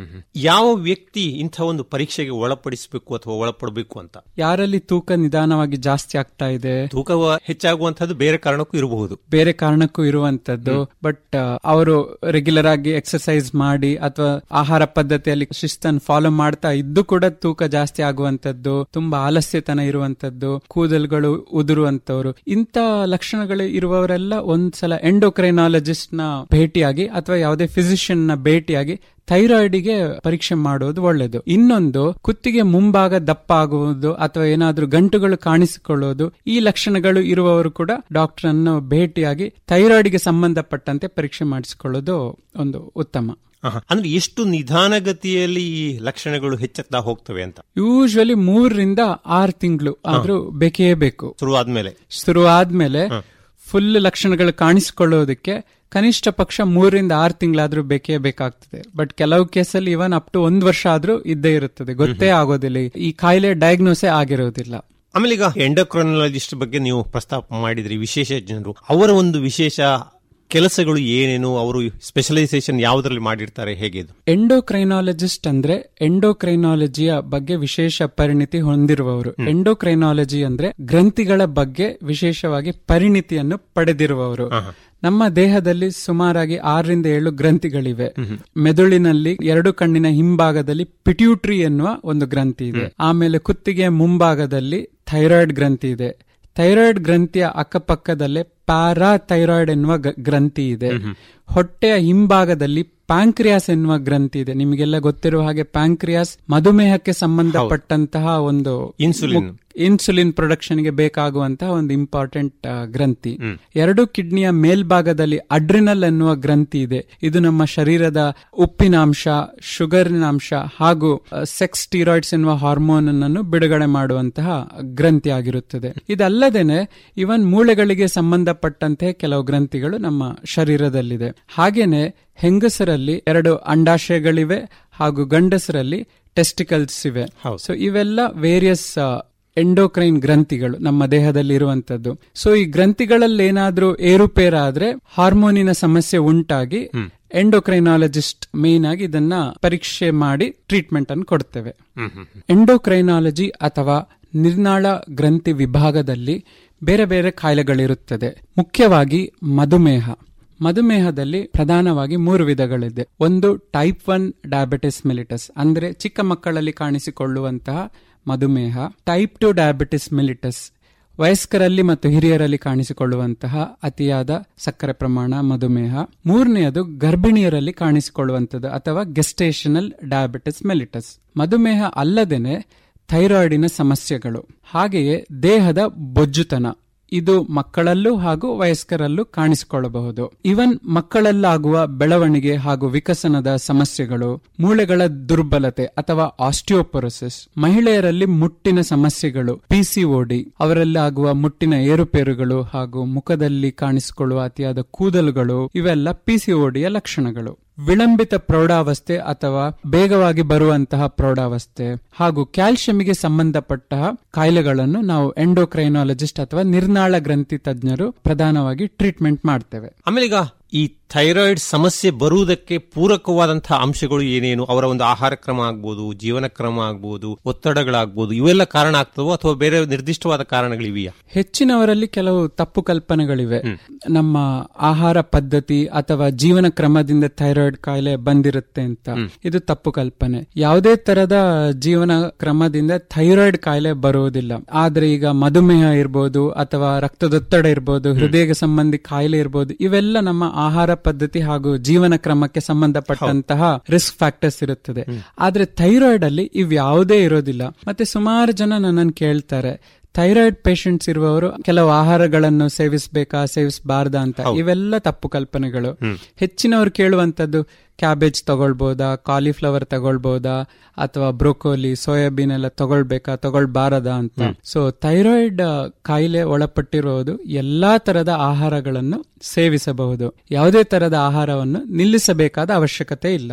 ಯಾವ ವ್ಯಕ್ತಿ ಇಂಥ ಒಂದು ಪರೀಕ್ಷೆಗೆ ಒಳಪಡಿಸಬೇಕು ಅಥವಾ ಒಳಪಡಬೇಕು ಅಂತ ಯಾರಲ್ಲಿ ತೂಕ ನಿಧಾನವಾಗಿ ಜಾಸ್ತಿ ಆಗ್ತಾ ಇದೆ ತೂಕ ಹೆಚ್ಚಾಗುವಂತದ್ದು ಬೇರೆ ಕಾರಣಕ್ಕೂ ಇರಬಹುದು ಬೇರೆ ಕಾರಣಕ್ಕೂ ಇರುವಂತದ್ದು ಬಟ್ ಅವರು ರೆಗ್ಯುಲರ್ ಆಗಿ ಎಕ್ಸರ್ಸೈಸ್ ಮಾಡಿ ಅಥವಾ ಆಹಾರ ಪದ್ಧತಿಯಲ್ಲಿ ಶಿಸ್ತನ್ನು ಫಾಲೋ ಮಾಡ್ತಾ ಇದ್ದು ಕೂಡ ತೂಕ ಜಾಸ್ತಿ ಆಗುವಂತದ್ದು ತುಂಬಾ ಆಲಸ್ಯತನ ಇರುವಂತದ್ದು ಕೂದಲುಗಳು ಉದುರುವಂತವ್ರು ಇಂಥ ಲಕ್ಷಣಗಳು ಇರುವವರೆಲ್ಲ ಒಂದ್ಸಲ ಎಂಡೋಕ್ರೈನಾಲಜಿಸ್ಟ್ ನ ಭೇಟಿಯಾಗಿ ಅಥವಾ ಯಾವುದೇ ಫಿಸಿಷಿಯನ್ ನ ಭೇಟಿಯಾಗಿ ಥೈರಾಯ್ಡ್ಗೆ ಪರೀಕ್ಷೆ ಮಾಡೋದು ಒಳ್ಳೆಯದು ಇನ್ನೊಂದು ಕುತ್ತಿಗೆ ಮುಂಭಾಗ ದಪ್ಪ ಆಗುವುದು ಅಥವಾ ಏನಾದ್ರೂ ಗಂಟುಗಳು ಕಾಣಿಸಿಕೊಳ್ಳುವುದು ಈ ಲಕ್ಷಣಗಳು ಇರುವವರು ಕೂಡ ಡಾಕ್ಟರ್ ಅನ್ನು ಭೇಟಿಯಾಗಿ ಥೈರಾಯ್ಡ್ಗೆ ಸಂಬಂಧಪಟ್ಟಂತೆ ಪರೀಕ್ಷೆ ಮಾಡಿಸಿಕೊಳ್ಳೋದು ಒಂದು ಉತ್ತಮ ಆಹಾ. ಅಂದ್ರೆ ಎಷ್ಟು ನಿಧಾನಗತಿಯಲ್ಲಿ ಈ ಲಕ್ಷಣಗಳು ಹೆಚ್ಚುತ್ತಾ ಹೋಗ್ತವೆ ಅಂತ ಯೂಶುವಲಿ ಮೂರರಿಂದ ಆರು ತಿಂಗಳು ಆದ್ರೂ ಬೇಕೇ ಬೇಕು ಶುರು ಆದ್ಮೇಲೆ ಶುರು ಆದ್ಮೇಲೆ ಫುಲ್ ಲಕ್ಷಣಗಳು ಕಾಣಿಸಿಕೊಳ್ಳೋದಕ್ಕೆ ಕನಿಷ್ಠ ಪಕ್ಷ ಮೂರರಿಂದ ಆರು ತಿಂಗಳಾದ್ರೂ ಬೇಕೇ ಬೇಕಾಗ್ತದೆ ಬಟ್ ಕೆಲವು ಕೇಸಲ್ಲಿ ಇವನ್ ಅಪ್ ಟು ಒಂದ್ ವರ್ಷ ಆದ್ರೂ ಇದ್ದೇ ಇರುತ್ತದೆ ಗೊತ್ತೇ ಆಗೋದಿಲ್ಲ ಈ ಕಾಯಿಲೆ ಡಯಾಗ್ನೋಸೇ ಆಗಿರೋದಿಲ್ಲ ಆಮೇಲೆ ಈಗ ಎಂಡೋಕ್ರೊನಾಲಜಿಸ್ಟ್ ಬಗ್ಗೆ ನೀವು ಪ್ರಸ್ತಾಪ ಮಾಡಿದ್ರಿ ವಿಶೇಷ ಜನರು ಅವರ ಒಂದು ವಿಶೇಷ ಕೆಲಸಗಳು ಏನೇನು ಅವರು ಸ್ಪೆಷಲೈಸೇಷನ್ ಯಾವುದರಲ್ಲಿ ಮಾಡಿರ್ತಾರೆ ಹೇಗೆ ಇದು ಎಂಡೋಕ್ರೈನಾಲಜಿಸ್ಟ್ ಅಂದ್ರೆ ಎಂಡೋಕ್ರೈನಾಲಜಿಯ ಬಗ್ಗೆ ವಿಶೇಷ ಪರಿಣಿತಿ ಹೊಂದಿರುವವರು ಎಂಡೋಕ್ರೈನಾಲಜಿ ಅಂದ್ರೆ ಗ್ರಂಥಿಗಳ ಬಗ್ಗೆ ವಿಶೇಷವಾಗಿ ಪರಿಣಿತಿಯನ್ನು ಪಡೆದಿರುವವರು ನಮ್ಮ ದೇಹದಲ್ಲಿ ಸುಮಾರಾಗಿ ಆರರಿಂದ ಏಳು ಗ್ರಂಥಿಗಳಿವೆ ಮೆದುಳಿನಲ್ಲಿ ಎರಡು ಕಣ್ಣಿನ ಹಿಂಭಾಗದಲ್ಲಿ ಪಿಟ್ಯೂಟ್ರಿ ಎನ್ನುವ ಒಂದು ಗ್ರಂಥಿ ಇದೆ ಆಮೇಲೆ ಕುತ್ತಿಗೆಯ ಮುಂಭಾಗದಲ್ಲಿ ಥೈರಾಯ್ಡ್ ಗ್ರಂಥಿ ಇದೆ ಥೈರಾಯ್ಡ್ ಗ್ರಂಥಿಯ ಅಕ್ಕಪಕ್ಕದಲ್ಲೇ ಪ್ಯಾರಾ ಥೈರಾಯ್ಡ್ ಎನ್ನುವ ಗ- ಗ್ರಂಥಿ ಇದೆ ಹೊಟ್ಟೆಯ ಹಿಂಭಾಗದಲ್ಲಿ ಪ್ಯಾಂಕ್ರಿಯಾಸ್ ಎನ್ನುವ ಗ್ರಂಥಿ ಇದೆ ನಿಮಗೆಲ್ಲ ಗೊತ್ತಿರುವ ಹಾಗೆ ಪ್ಯಾಂಕ್ರಿಯಾಸ್ ಮಧುಮೇಹಕ್ಕೆ ಸಂಬಂಧಪಟ್ಟಂತಹ ಒಂದು ಇನ್ಸುಲಿನ್. ಇನ್ಸುಲಿನ್ ಪ್ರೊಡಕ್ಷನ್ ಗೆ ಬೇಕಾಗುವಂತಹ ಒಂದು ಇಂಪಾರ್ಟೆಂಟ್ ಗ್ರಂಥಿ ಎರಡು ಕಿಡ್ನಿಯ ಮೇಲ್ಭಾಗದಲ್ಲಿ ಅಡ್ರಿನಲ್ ಎನ್ನುವ ಗ್ರಂಥಿ ಇದೆ ಇದು ನಮ್ಮ ಶರೀರದ ಉಪ್ಪಿನಾಂಶ ಶುಗರಿನ ಅಂಶ ಹಾಗೂ ಸೆಕ್ಸ್ ಸ್ಟೀರಾಯ್ಡ್ಸ್ ಎನ್ನುವ ಹಾರ್ಮೋನ್ ಅನ್ನು ಬಿಡುಗಡೆ ಮಾಡುವಂತಹ ಗ್ರಂಥಿ ಆಗಿರುತ್ತದೆ ಇದಲ್ಲದೇನೆ ಇವನ್ ಮೂಳೆಗಳಿಗೆ ಸಂಬಂಧಪಟ್ಟಂತೆ ಕೆಲವು ಗ್ರಂಥಿಗಳು ನಮ್ಮ ಶರೀರದಲ್ಲಿದೆ ಹಾಗೇನೆ ಹೆಂಗಸರಲ್ಲಿ ಎರಡು ಅಂಡಾಶಯಗಳಿವೆ ಹಾಗೂ ಗಂಡಸರಲ್ಲಿ ಟೆಸ್ಟಿಕಲ್ಸ್ ಇವೆ ಸೊ ಇವೆಲ್ಲ ವೇರಿಯಸ್ ಎಂಡೋಕ್ರೈನ್ ಗ್ರಂಥಿಗಳು ನಮ್ಮ ದೇಹದಲ್ಲಿ ಇರುವಂತದ್ದು ಸೊ ಈ ಗ್ರಂಥಿಗಳಲ್ಲಿ ಏನಾದ್ರೂ ಏರುಪೇರಾದ್ರೆ ಹಾರ್ಮೋನಿನ ಸಮಸ್ಯೆ ಉಂಟಾಗಿ ಎಂಡೋಕ್ರೈನಾಲಜಿಸ್ಟ್ ಮೇನ್ ಆಗಿ ಇದನ್ನ ಪರೀಕ್ಷೆ ಮಾಡಿ ಟ್ರೀಟ್ಮೆಂಟ್ ಅನ್ನು ಕೊಡ್ತೇವೆ ಎಂಡೋಕ್ರೈನಾಲಜಿ ಅಥವಾ ನಿರ್ನಾಳ ಗ್ರಂಥಿ ವಿಭಾಗದಲ್ಲಿ ಬೇರೆ ಬೇರೆ ಕಾಯಿಲೆಗಳಿರುತ್ತದೆ ಮುಖ್ಯವಾಗಿ ಮಧುಮೇಹ ಮಧುಮೇಹದಲ್ಲಿ ಪ್ರಧಾನವಾಗಿ ಮೂರು ವಿಧಗಳಿದೆ ಒಂದು ಟೈಪ್ ಒನ್ ಡಯಾಬಿಟಿಸ್ ಮೆಲಿಟಸ್ ಅಂದ್ರೆ ಚಿಕ್ಕ ಮಕ್ಕಳಲ್ಲಿ ಕಾಣಿಸಿಕೊಳ್ಳುವಂತಹ ಮಧುಮೇಹ ಟೈಪ್ ಟು ಡಯಾಬಿಟಿಸ್ ಮೆಲಿಟಸ್ ವಯಸ್ಕರಲ್ಲಿ ಮತ್ತು ಹಿರಿಯರಲ್ಲಿ ಕಾಣಿಸಿಕೊಳ್ಳುವಂತಹ ಅತಿಯಾದ ಸಕ್ಕರೆ ಪ್ರಮಾಣ ಮಧುಮೇಹ ಮೂರನೆಯದು ಗರ್ಭಿಣಿಯರಲ್ಲಿ ಕಾಣಿಸಿಕೊಳ್ಳುವಂಥದ್ದು ಅಥವಾ ಗೆಸ್ಟೇಷನಲ್ ಡಯಾಬಿಟಿಸ್ ಮೆಲಿಟಸ್ ಮಧುಮೇಹ ಅಲ್ಲದೇನೆ ಥೈರಾಯ್ಡಿನ ಸಮಸ್ಯೆಗಳು ಹಾಗೆಯೇ ದೇಹದ ಬೊಜ್ಜುತನ ಇದು ಮಕ್ಕಳಲ್ಲೂ ಹಾಗೂ ವಯಸ್ಕರಲ್ಲೂ ಕಾಣಿಸಿಕೊಳ್ಳಬಹುದು ಇವನ್ ಮಕ್ಕಳಲ್ಲಾಗುವ ಬೆಳವಣಿಗೆ ಹಾಗೂ ವಿಕಸನದ ಸಮಸ್ಯೆಗಳು ಮೂಳೆಗಳ ದುರ್ಬಲತೆ ಅಥವಾ ಆಸ್ಟಿಯೋಪೊರೋಸಿಸ್ ಮಹಿಳೆಯರಲ್ಲಿ ಮುಟ್ಟಿನ ಸಮಸ್ಯೆಗಳು ಪಿಸಿಒಡಿ ಅವರಲ್ಲಿ ಆಗುವ ಮುಟ್ಟಿನ ಏರುಪೇರುಗಳು ಹಾಗೂ ಮುಖದಲ್ಲಿ ಕಾಣಿಸಿಕೊಳ್ಳುವ ಅತಿಯಾದ ಕೂದಲುಗಳು ಇವೆಲ್ಲ ಪಿಸಿಒಡಿಯ ಲಕ್ಷಣಗಳು ವಿಳಂಬಿತ ಪ್ರೌಢಾವಸ್ಥೆ ಅಥವಾ ಬೇಗವಾಗಿ ಬರುವಂತಹ ಪ್ರೌಢಾವಸ್ಥೆ ಹಾಗೂ ಕ್ಯಾಲ್ಸಿಯಂಗೆ ಸಂಬಂಧಪಟ್ಟ ಕಾಯಿಲೆಗಳನ್ನು ನಾವು ಎಂಡೋಕ್ರೈನಾಲಜಿಸ್ಟ್ ಅಥವಾ ನಿರ್ನಾಳ ಗ್ರಂಥಿ ತಜ್ಞರು ಪ್ರಧಾನವಾಗಿ ಟ್ರೀಟ್ಮೆಂಟ್ ಮಾಡ್ತೇವೆ ಆಮೇಲೆ ಈಗ ಈ ಥೈರಾಯ್ಡ್ ಸಮಸ್ಯೆ ಬರುವುದಕ್ಕೆ ಪೂರಕವಾದಂತಹ ಅಂಶಗಳು ಏನೇನು ಅವರ ಒಂದು ಆಹಾರ ಕ್ರಮ ಆಗ್ಬೋದು ಜೀವನ ಕ್ರಮ ಆಗ್ಬೋದು ಒತ್ತಡಗಳಾಗ್ಬೋದು ಇವೆಲ್ಲ ಕಾರಣ ಆಗ್ತವೋ ಅಥವಾ ಬೇರೆ ನಿರ್ದಿಷ್ಟವಾದ ಕಾರಣಗಳಿವೆಯಾ ಹೆಚ್ಚಿನವರಲ್ಲಿ ಕೆಲವು ತಪ್ಪು ಕಲ್ಪನೆಗಳಿವೆ ನಮ್ಮ ಆಹಾರ ಪದ್ಧತಿ ಅಥವಾ ಜೀವನ ಕ್ರಮದಿಂದ ಥೈರಾಯ್ಡ್ ಕಾಯಿಲೆ ಬಂದಿರುತ್ತೆ ಅಂತ ಇದು ತಪ್ಪು ಕಲ್ಪನೆ ಯಾವುದೇ ತರದ ಜೀವನ ಕ್ರಮದಿಂದ ಥೈರಾಯ್ಡ್ ಕಾಯಿಲೆ ಬರುವುದಿಲ್ಲ ಆದ್ರೆ ಈಗ ಮಧುಮೇಹ ಇರ್ಬೋದು ಅಥವಾ ರಕ್ತದೊತ್ತಡ ಇರ್ಬೋದು ಹೃದಯ ಸಂಬಂಧಿ ಕಾಯಿಲೆ ಇರ್ಬೋದು ಇವೆಲ್ಲ ನಮ್ಮ ಆಹಾರ ಪದ್ಧತಿ ಹಾಗೂ ಜೀವನ ಕ್ರಮಕ್ಕೆ ಸಂಬಂಧಪಟ್ಟಂತಹ ರಿಸ್ಕ್ ಫ್ಯಾಕ್ಟರ್ಸ್ ಇರುತ್ತದೆ ಆದ್ರೆ ಥೈರಾಯ್ಡ್ ಅಲ್ಲಿ ಇವ್ಯಾವುದೇ ಇರೋದಿಲ್ಲ ಮತ್ತೆ ಸುಮಾರು ಜನ ನನ್ನನ್ನು ಕೇಳ್ತಾರೆ ಥೈರಾಯ್ಡ್ ಪೇಷಂಟ್ಸ್ ಇರುವವರು ಕೆಲವು ಆಹಾರಗಳನ್ನು ಸೇವಿಸಬೇಕಾ ಸೇವಿಸಬಾರ್ದಾ ಅಂತ ಇವೆಲ್ಲ ತಪ್ಪು ಕಲ್ಪನೆಗಳು ಹೆಚ್ಚಿನವರು ಕೇಳುವಂತದ್ದು ಕ್ಯಾಬೇಜ್ ತಗೊಳ್ಬೋದಾ ಕಾಲಿಫ್ಲವರ್ ತಗೊಳ್ಬೋದಾ ಅಥವಾ ಬ್ರೋಕೋಲಿ ಸೋಯಾಬೀನ್ ಎಲ್ಲ ತಗೊಳ್ಬೇಕಾ ತಗೊಳ್ಬಾರದಾ ಅಂತ ಸೊ ಥೈರಾಯ್ಡ್ ಕಾಯಿಲೆ ಒಳಪಟ್ಟಿರುವುದು ಎಲ್ಲಾ ತರದ ಆಹಾರಗಳನ್ನು ಸೇವಿಸಬಹುದು ಯಾವುದೇ ತರದ ಆಹಾರವನ್ನು ನಿಲ್ಲಿಸಬೇಕಾದ ಅವಶ್ಯಕತೆ ಇಲ್ಲ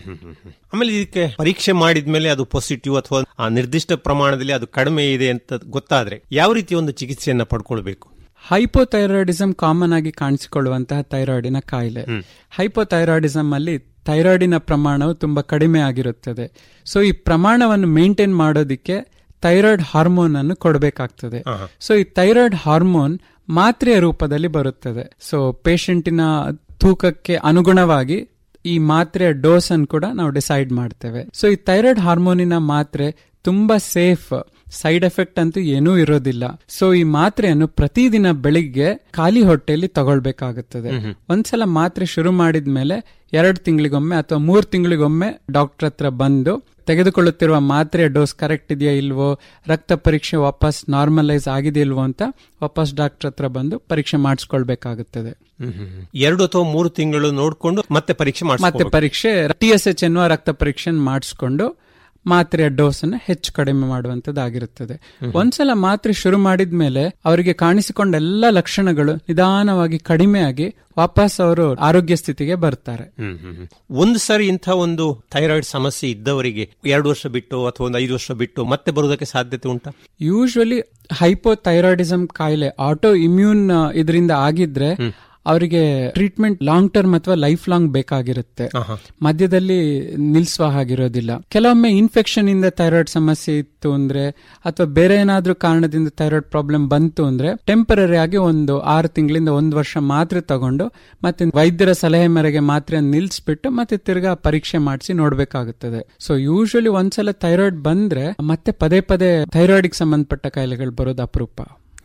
ಆಮೇಲೆ ಇದಕ್ಕೆ ಪರೀಕ್ಷೆ ಮಾಡಿದ್ಮೇಲೆ ಅದು ಪಾಸಿಟಿವ್ ಅಥವಾ ಆ ನಿರ್ದಿಷ್ಟ ಪ್ರಮಾಣದಲ್ಲಿ ಅದು ಕಡಿಮೆ ಇದೆ ಅಂತ ಗೊತ್ತಾದ್ರೆ ಯಾವ ರೀತಿ ಒಂದು ಚಿಕಿತ್ಸೆಯನ್ನ ಪಡ್ಕೊಳ್ಬೇಕು ಹೈಪೋಥೈರಾಯ್ಡಿಸಮ್ ಕಾಮನ್ ಆಗಿ ಕಾಣಿಸಿಕೊಳ್ಳುವಂತಹ ಥೈರಾಯ್ಡಿನ ಕಾಯಿಲೆ ಹೈಪೋಥೈರಾಯ್ಡಿಸಮ್ ಅಲ್ಲಿ ಥೈರಾಯ್ಡಿನ ಪ್ರಮಾಣವು ತುಂಬಾ ಕಡಿಮೆ ಆಗಿರುತ್ತದೆ ಸೊ ಈ ಪ್ರಮಾಣವನ್ನು ಮೇಂಟೈನ್ ಮಾಡೋದಿಕ್ಕೆ ಥೈರಾಯ್ಡ್ ಹಾರ್ಮೋನ್ ಅನ್ನು ಕೊಡಬೇಕಾಗ್ತದೆ ಸೊ ಈ ಥೈರಾಯ್ಡ್ ಹಾರ್ಮೋನ್ ಮಾತ್ರೆಯ ರೂಪದಲ್ಲಿ ಬರುತ್ತದೆ ಸೊ ಪೇಷಂಟಿನ ತೂಕಕ್ಕೆ ಅನುಗುಣವಾಗಿ ಈ ಮಾತ್ರೆಯ ಡೋಸ್ ಅನ್ನು ಕೂಡ ನಾವು ಡಿಸೈಡ್ ಮಾಡ್ತೇವೆ ಸೊ ಈ ಥೈರಾಯ್ಡ್ ಹಾರ್ಮೋನಿನ ಮಾತ್ರೆ ತುಂಬಾ ಸೇಫ್ ಸೈಡ್ ಎಫೆಕ್ಟ್ ಅಂತೂ ಏನೂ ಇರೋದಿಲ್ಲ ಸೊ ಈ ಮಾತ್ರೆಯನ್ನು ಪ್ರತಿದಿನ ಬೆಳಿಗ್ಗೆ ಖಾಲಿ ಹೊಟ್ಟೆಯಲ್ಲಿ ತಗೊಳ್ಬೇಕಾಗುತ್ತದೆ ಒಂದ್ಸಲ ಮಾತ್ರೆ ಶುರು ಮಾಡಿದ್ಮೇಲೆ ಎರಡು ತಿಂಗಳಿಗೊಮ್ಮೆ ಅಥವಾ ಮೂರು ತಿಂಗಳಿಗೊಮ್ಮೆ ಡಾಕ್ಟರ್ ಹತ್ರ ಬಂದು ತೆಗೆದುಕೊಳ್ಳುತ್ತಿರುವ ಮಾತ್ರೆಯ ಡೋಸ್ ಕರೆಕ್ಟ್ ಇದೆಯಾ ಇಲ್ವೋ ರಕ್ತ ಪರೀಕ್ಷೆ ವಾಪಸ್ ನಾರ್ಮಲೈಸ್ ಆಗಿದೆ ಇಲ್ವೋ ಅಂತ ವಾಪಸ್ ಡಾಕ್ಟರ್ ಹತ್ರ ಬಂದು ಪರೀಕ್ಷೆ ಮಾಡಿಸ್ಕೊಳ್ಬೇಕಾಗುತ್ತದೆ ಎರಡು ಅಥವಾ ಮೂರು ತಿಂಗಳು ನೋಡಿಕೊಂಡು ಮತ್ತೆ ಪರೀಕ್ಷೆ ಮತ್ತೆ ಮಾಡಿಸ್ಬೇಕು ಪರೀಕ್ಷೆ ಟಿ ಎಸ್ ಎಚ್ ಎನ್ನುವ ರಕ್ತ ಪರೀಕ್ಷೆ ಮಾಡಿಸ್ಕೊಂಡು ಮಾತ್ರೆಯ ಡೋಸ್ ಅನ್ನು ಹೆಚ್ಚು ಕಡಿಮೆ ಮಾಡುವಂತದ್ದಾಗಿರುತ್ತದೆ ಒಂದ್ಸಲ ಮಾತ್ರೆ ಶುರು ಮಾಡಿದ್ಮೇಲೆ ಅವರಿಗೆ ಕಾಣಿಸಿಕೊಂಡ ಎಲ್ಲ ಲಕ್ಷಣಗಳು ನಿಧಾನವಾಗಿ ಕಡಿಮೆಯಾಗಿ ವಾಪಸ್ ಅವರು ಆರೋಗ್ಯ ಸ್ಥಿತಿಗೆ ಬರ್ತಾರೆ ಹ್ಮ್, ಹ್ಮ್, ಹ್ಮ್. ಒಂದು ಸಾರಿ ಇಂಥ ಒಂದು ಥೈರಾಯ್ಡ್ ಸಮಸ್ಯೆ ಇದ್ದವರಿಗೆ ಎರಡು ವರ್ಷ ಬಿಟ್ಟು ಅಥವಾ ಒಂದು ಐದು ವರ್ಷ ಬಿಟ್ಟು ಮತ್ತೆ ಬರುವುದಕ್ಕೆ ಸಾಧ್ಯತೆ ಉಂಟಾ ಯೂಶುವಲಿ ಹೈಪೋಥೈರಾಯ್ಡಿಸಮ್ ಕಾಯಿಲೆ ಆಟೋ ಇಮ್ಯೂನ್ ಇದರಿಂದ ಆಗಿದ್ರೆ ಅವರಿಗೆ ಟ್ರೀಟ್ಮೆಂಟ್ ಲಾಂಗ್ ಟರ್ಮ್ ಅಥವಾ ಲೈಫ್ ಲಾಂಗ್ ಬೇಕಾಗಿರುತ್ತೆ ಮಧ್ಯದಲ್ಲಿ ನಿಲ್ಸುವ ಹಾಗಿರೋದಿಲ್ಲ ಕೆಲವೊಮ್ಮೆ ಇನ್ಫೆಕ್ಷನ್ ಇಂದ ಥೈರಾಯ್ಡ್ ಸಮಸ್ಯೆ ಇತ್ತು ಅಂದ್ರೆ ಅಥವಾ ಬೇರೆ ಏನಾದ್ರೂ ಕಾರಣದಿಂದ ಥೈರಾಯ್ಡ್ ಪ್ರಾಬ್ಲಮ್ ಬಂತು ಅಂದ್ರೆ ಟೆಂಪರರಿ ಆಗಿ ಒಂದು ಆರು ತಿಂಗಳಿಂದ ಒಂದು ವರ್ಷ ಮಾತ್ರೆ ತಗೊಂಡು ಮತ್ತೆ ವೈದ್ಯರ ಸಲಹೆ ಮೇರೆಗೆ ಮಾತ್ರೆ ನಿಲ್ಸ್ಬಿಟ್ಟು ಮತ್ತೆ ತಿರ್ಗಾ ಪರೀಕ್ಷೆ ಮಾಡಿಸಿ ನೋಡ್ಬೇಕಾಗುತ್ತದೆ ಸೊ ಯೂಶುವಲಿ ಒಂದ್ಸಲ ಥೈರಾಯ್ಡ್ ಬಂದ್ರೆ ಮತ್ತೆ ಪದೇ ಪದೇ ಥೈರಾಯ್ಡ್ಗೆ ಸಂಬಂಧಪಟ್ಟ ಕಾಯಿಲೆಗಳು ಬರೋದು ಅಪರೂಪ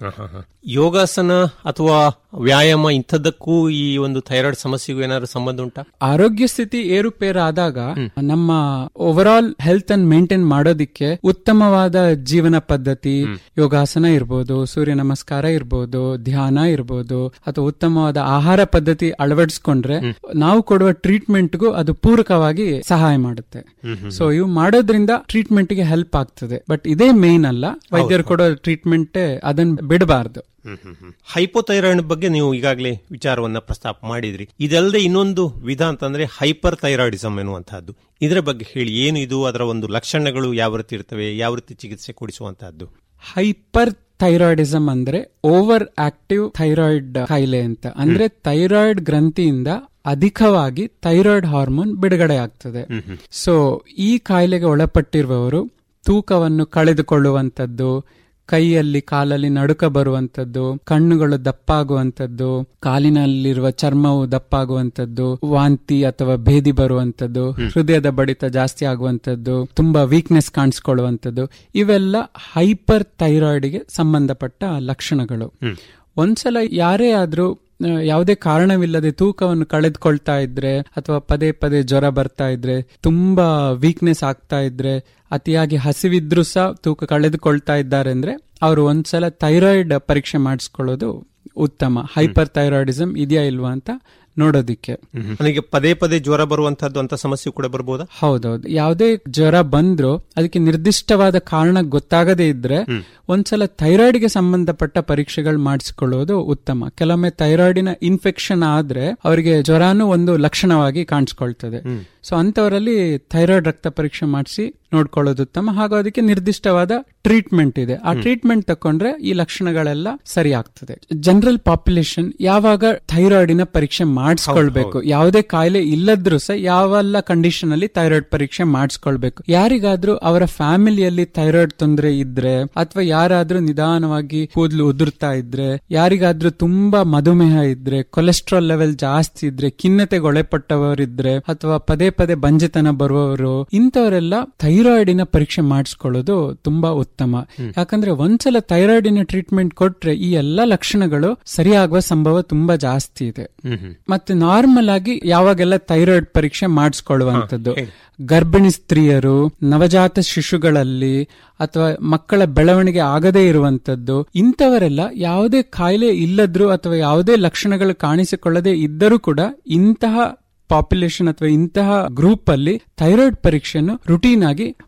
ಯೋಗಾಸನ ಅಥವಾ ವ್ಯಾಯಾಮ ಇಂಥದ್ದಕ್ಕೂ ಈ ಒಂದು ಥೈರಾಯ್ಡ್ ಸಮಸ್ಯೆಗೂ ಏನಾದ್ರು ಸಂಬಂಧ ಉಂಟಾ ಆರೋಗ್ಯ ಸ್ಥಿತಿ ಏರುಪೇರಾದಾಗ ನಮ್ಮ ಓವರ್ ಆಲ್ ಹೆಲ್ತ್ ಅನ್ನು ಮೇಂಟೈನ್ ಮಾಡೋದಿಕ್ಕೆ ಉತ್ತಮವಾದ ಜೀವನ ಪದ್ಧತಿ ಯೋಗಾಸನ ಇರ್ಬೋದು ಸೂರ್ಯ ನಮಸ್ಕಾರ ಇರ್ಬೋದು ಧ್ಯಾನ ಇರ್ಬೋದು ಅಥವಾ ಉತ್ತಮವಾದ ಆಹಾರ ಪದ್ಧತಿ ಅಳವಡಿಸ್ಕೊಂಡ್ರೆ ನಾವು ಕೊಡುವ ಟ್ರೀಟ್ಮೆಂಟ್ಗೂ ಅದು ಪೂರಕವಾಗಿ ಸಹಾಯ ಮಾಡುತ್ತೆ ಸೊ ಇವು ಮಾಡೋದ್ರಿಂದ ಟ್ರೀಟ್ಮೆಂಟ್ ಗೆ ಹೆಲ್ಪ್ ಆಗ್ತದೆ ಬಟ್ ಇದೇ ಮೇನ್ ಅಲ್ಲ ವೈದ್ಯರು ಕೊಡೋ ಟ್ರೀಟ್ಮೆಂಟ್ ಅದನ್ನ ಬಿಡಬಾರ್ದು ಹೈಪೋಥೈರಾಯ್ಡ್ ಬಗ್ಗೆ ನೀವು ಈಗಾಗಲೇ ವಿಚಾರವನ್ನ ಪ್ರಸ್ತಾಪ ಮಾಡಿದ್ರಿ ಇದಲ್ಲದೆ ಇನ್ನೊಂದು ವಿಧ ಅಂತಂದ್ರೆ ಹೈಪರ್ ಥೈರಾಯ್ಡಿಸಮ್ ಎನ್ನುವಂತಹದ್ದು ಇದರ ಬಗ್ಗೆ ಹೇಳಿ ಏನು ಇದು ಅದರ ಒಂದು ಲಕ್ಷಣಗಳು ಯಾವ ರೀತಿ ಇರ್ತವೆ ಯಾವ ರೀತಿ ಚಿಕಿತ್ಸೆ ಕೊಡಿಸುವಂತಹದ್ದು ಹೈಪರ್ ಥೈರಾಯ್ಡಿಸಮ್ ಅಂದ್ರೆ ಓವರ್ ಆಕ್ಟಿವ್ ಥೈರಾಯ್ಡ್ ಕಾಯಿಲೆ ಅಂತ ಅಂದ್ರೆ ಥೈರಾಯ್ಡ್ ಗ್ರಂಥಿಯಿಂದ ಅಧಿಕವಾಗಿ ಥೈರಾಯ್ಡ್ ಹಾರ್ಮೋನ್ ಬಿಡುಗಡೆ ಆಗ್ತದೆ ಸೊ ಈ ಕಾಯಿಲೆಗೆ ಒಳಪಟ್ಟಿರುವವರು ತೂಕವನ್ನು ಕಳೆದುಕೊಳ್ಳುವಂತದ್ದು ಕೈಯಲ್ಲಿ ಕಾಲಲ್ಲಿ ನಡುಕ ಬರುವಂತದ್ದು ಕಣ್ಣುಗಳು ದಪ್ಪಾಗುವಂತದ್ದು ಕಾಲಿನಲ್ಲಿರುವ ಚರ್ಮವು ದಪ್ಪಾಗುವಂತದ್ದು ವಾಂತಿ ಅಥವಾ ಭೇದಿ ಬರುವಂತದ್ದು ಹೃದಯದ ಬಡಿತ ಜಾಸ್ತಿ ಆಗುವಂತದ್ದು ತುಂಬಾ ವೀಕ್ನೆಸ್ ಕಾಣಿಸ್ಕೊಳ್ಳುವಂತದ್ದು ಇವೆಲ್ಲ ಹೈಪರ್ ಥೈರಾಯ್ಡ್ಗೆ ಸಂಬಂಧಪಟ್ಟ ಲಕ್ಷಣಗಳು ಒಂದ್ಸಲ ಯಾರೇ ಆದ್ರೂ ಆ, ಯಾವುದೇ ಕಾರಣವಿಲ್ಲದೆ ತೂಕವನ್ನು ಕಳೆದುಕೊಳ್ತಾ ಇದ್ರೆ ಅಥವಾ ಪದೇ ಪದೇ ಜ್ವರ ಬರ್ತಾ ಇದ್ರೆ ತುಂಬಾ ವೀಕ್ನೆಸ್ ಆಗ್ತಾ ಇದ್ರೆ ಅತಿಯಾಗಿ ಹಸಿವಿದ್ರೂ ಸಹ ತೂಕ ಕಳೆದುಕೊಳ್ತಾ ಇದ್ದಾರೆ ಅಂದ್ರೆ ಅವರು ಒಂದ್ಸಲ ಥೈರಾಯ್ಡ್ ಪರೀಕ್ಷೆ ಮಾಡಿಸ್ಕೊಳ್ಳೋದು ಉತ್ತಮ ಹೈಪರ್ ಥೈರಾಯ್ಡಿಸಮ್ ಇದೆಯಾ ಇಲ್ವಾ ಅಂತ ನೋಡೋದಿಕ್ಕೆ ನನಗೆ ಪದೇ ಪದೇ ಜ್ವರ ಬರುವಂತಹದ್ದು ಅಂತ ಸಮಸ್ಯೆ ಕೂಡ ಬರ್ಬೋದಾ ಹೌದೌದು ಯಾವುದೇ ಜ್ವರ ಬಂದ್ರು ಅದಕ್ಕೆ ನಿರ್ದಿಷ್ಟವಾದ ಕಾರಣ ಗೊತ್ತಾಗದೇ ಇದ್ರೆ ಒಂದ್ಸಲ ಥೈರಾಯ್ಡ್ಗೆ ಸಂಬಂಧಪಟ್ಟ ಪರೀಕ್ಷೆಗಳು ಮಾಡಿಸಿಕೊಳ್ಳುವುದು ಉತ್ತಮ ಕೆಲವೊಮ್ಮೆ ಥೈರಾಯ್ಡಿನ ಇನ್ಫೆಕ್ಷನ್ ಆದ್ರೆ ಅವರಿಗೆ ಜ್ವರನೂ ಒಂದು ಲಕ್ಷಣವಾಗಿ ಕಾಣಿಸ್ಕೊಳ್ತದೆ ಸೊ ಅಂತವರಲ್ಲಿ ಥೈರಾಯ್ಡ್ ರಕ್ತ ಪರೀಕ್ಷೆ ಮಾಡಿಸಿ ನೋಡ್ಕೊಳ್ಳೋದು ಉತ್ತಮ ಹಾಗೂ ಅದಕ್ಕೆ ನಿರ್ದಿಷ್ಟವಾದ ಟ್ರೀಟ್ಮೆಂಟ್ ಇದೆ ಆ ಟ್ರೀಟ್ಮೆಂಟ್ ತಕೊಂಡ್ರೆ ಈ ಲಕ್ಷಣಗಳೆಲ್ಲ ಸರಿ ಆಗ್ತದೆ ಜನರಲ್ ಪಾಪ್ಯುಲೇಷನ್ ಯಾವಾಗ ಥೈರಾಯ್ಡಿನ ಪರೀಕ್ಷೆ ಮಾಡಿಸ್ಕೊಳ್ಬೇಕು ಯಾವುದೇ ಕಾಯಿಲೆ ಇಲ್ಲದ್ರೂ ಸಹ ಯಾವೆಲ್ಲ ಕಂಡೀಷನ್ ಅಲ್ಲಿ ಥೈರಾಯ್ಡ್ ಪರೀಕ್ಷೆ ಮಾಡಿಸ್ಕೊಳ್ಬೇಕು ಯಾರಿಗಾದ್ರೂ ಅವರ ಫ್ಯಾಮಿಲಿಯಲ್ಲಿ ಥೈರಾಯ್ಡ್ ತೊಂದರೆ ಇದ್ರೆ ಅಥವಾ ಯಾರಾದ್ರೂ ನಿಧಾನವಾಗಿ ಕೂದಲು ಉದುರ್ತಾ ಇದ್ರೆ ಯಾರಿಗಾದ್ರೂ ತುಂಬಾ ಮಧುಮೇಹ ಇದ್ರೆ ಕೊಲೆಸ್ಟ್ರಾಲ್ ಲೆವೆಲ್ ಜಾಸ್ತಿ ಇದ್ರೆ ಖಿನ್ನತೆಗೆ ಒಳಪಟ್ಟವರಿದ್ರೆ ಅಥವಾ ಪದೇ ಪದೇ ಬಂಜೆತನ ಬರುವವರು ಇಂಥವರೆಲ್ಲ ಥೈರಾಯ್ಡಿನ ಪರೀಕ್ಷೆ ಮಾಡಿಸ್ಕೊಳ್ಳೋದು ತುಂಬಾ ಉತ್ತಮ ಯಾಕಂದ್ರೆ ಒಂದ್ಸಲ ಥೈರಾಯ್ಡಿನ ಟ್ರೀಟ್ಮೆಂಟ್ ಕೊಟ್ರೆ ಈ ಎಲ್ಲಾ ಲಕ್ಷಣಗಳು ಸರಿಯಾಗುವ ಸಂಭವ ತುಂಬಾ ಜಾಸ್ತಿ ಇದೆ ಮತ್ತೆ ನಾರ್ಮಲ್ ಆಗಿ ಯಾವಾಗೆಲ್ಲ ಥೈರಾಯ್ಡ್ ಪರೀಕ್ಷೆ ಮಾಡಿಸ್ಕೊಳ್ಳುವಂತದ್ದು ಗರ್ಭಿಣಿ ಸ್ತ್ರೀಯರು ನವಜಾತ ಶಿಶುಗಳಲ್ಲಿ ಅಥವಾ ಮಕ್ಕಳ ಬೆಳವಣಿಗೆ ಆಗದೇ ಇರುವಂತದ್ದು ಇಂಥವರೆಲ್ಲ ಯಾವುದೇ ಕಾಯಿಲೆ ಇಲ್ಲದ್ರು ಅಥವಾ ಯಾವುದೇ ಲಕ್ಷಣಗಳು ಕಾಣಿಸಿಕೊಳ್ಳದೆ ಇದ್ದರೂ ಕೂಡ ಇಂತಹ ಪಾಪ್ಯುಲೇಷನ್ ಅಥವಾ ಇಂತಹ ಗ್ರೂಪ್ ಅಲ್ಲಿ ಥೈರಾಯ್ಡ್ ಪರೀಕ್ಷೆಯನ್ನು ರುಟೀನ್ ಆಗಿ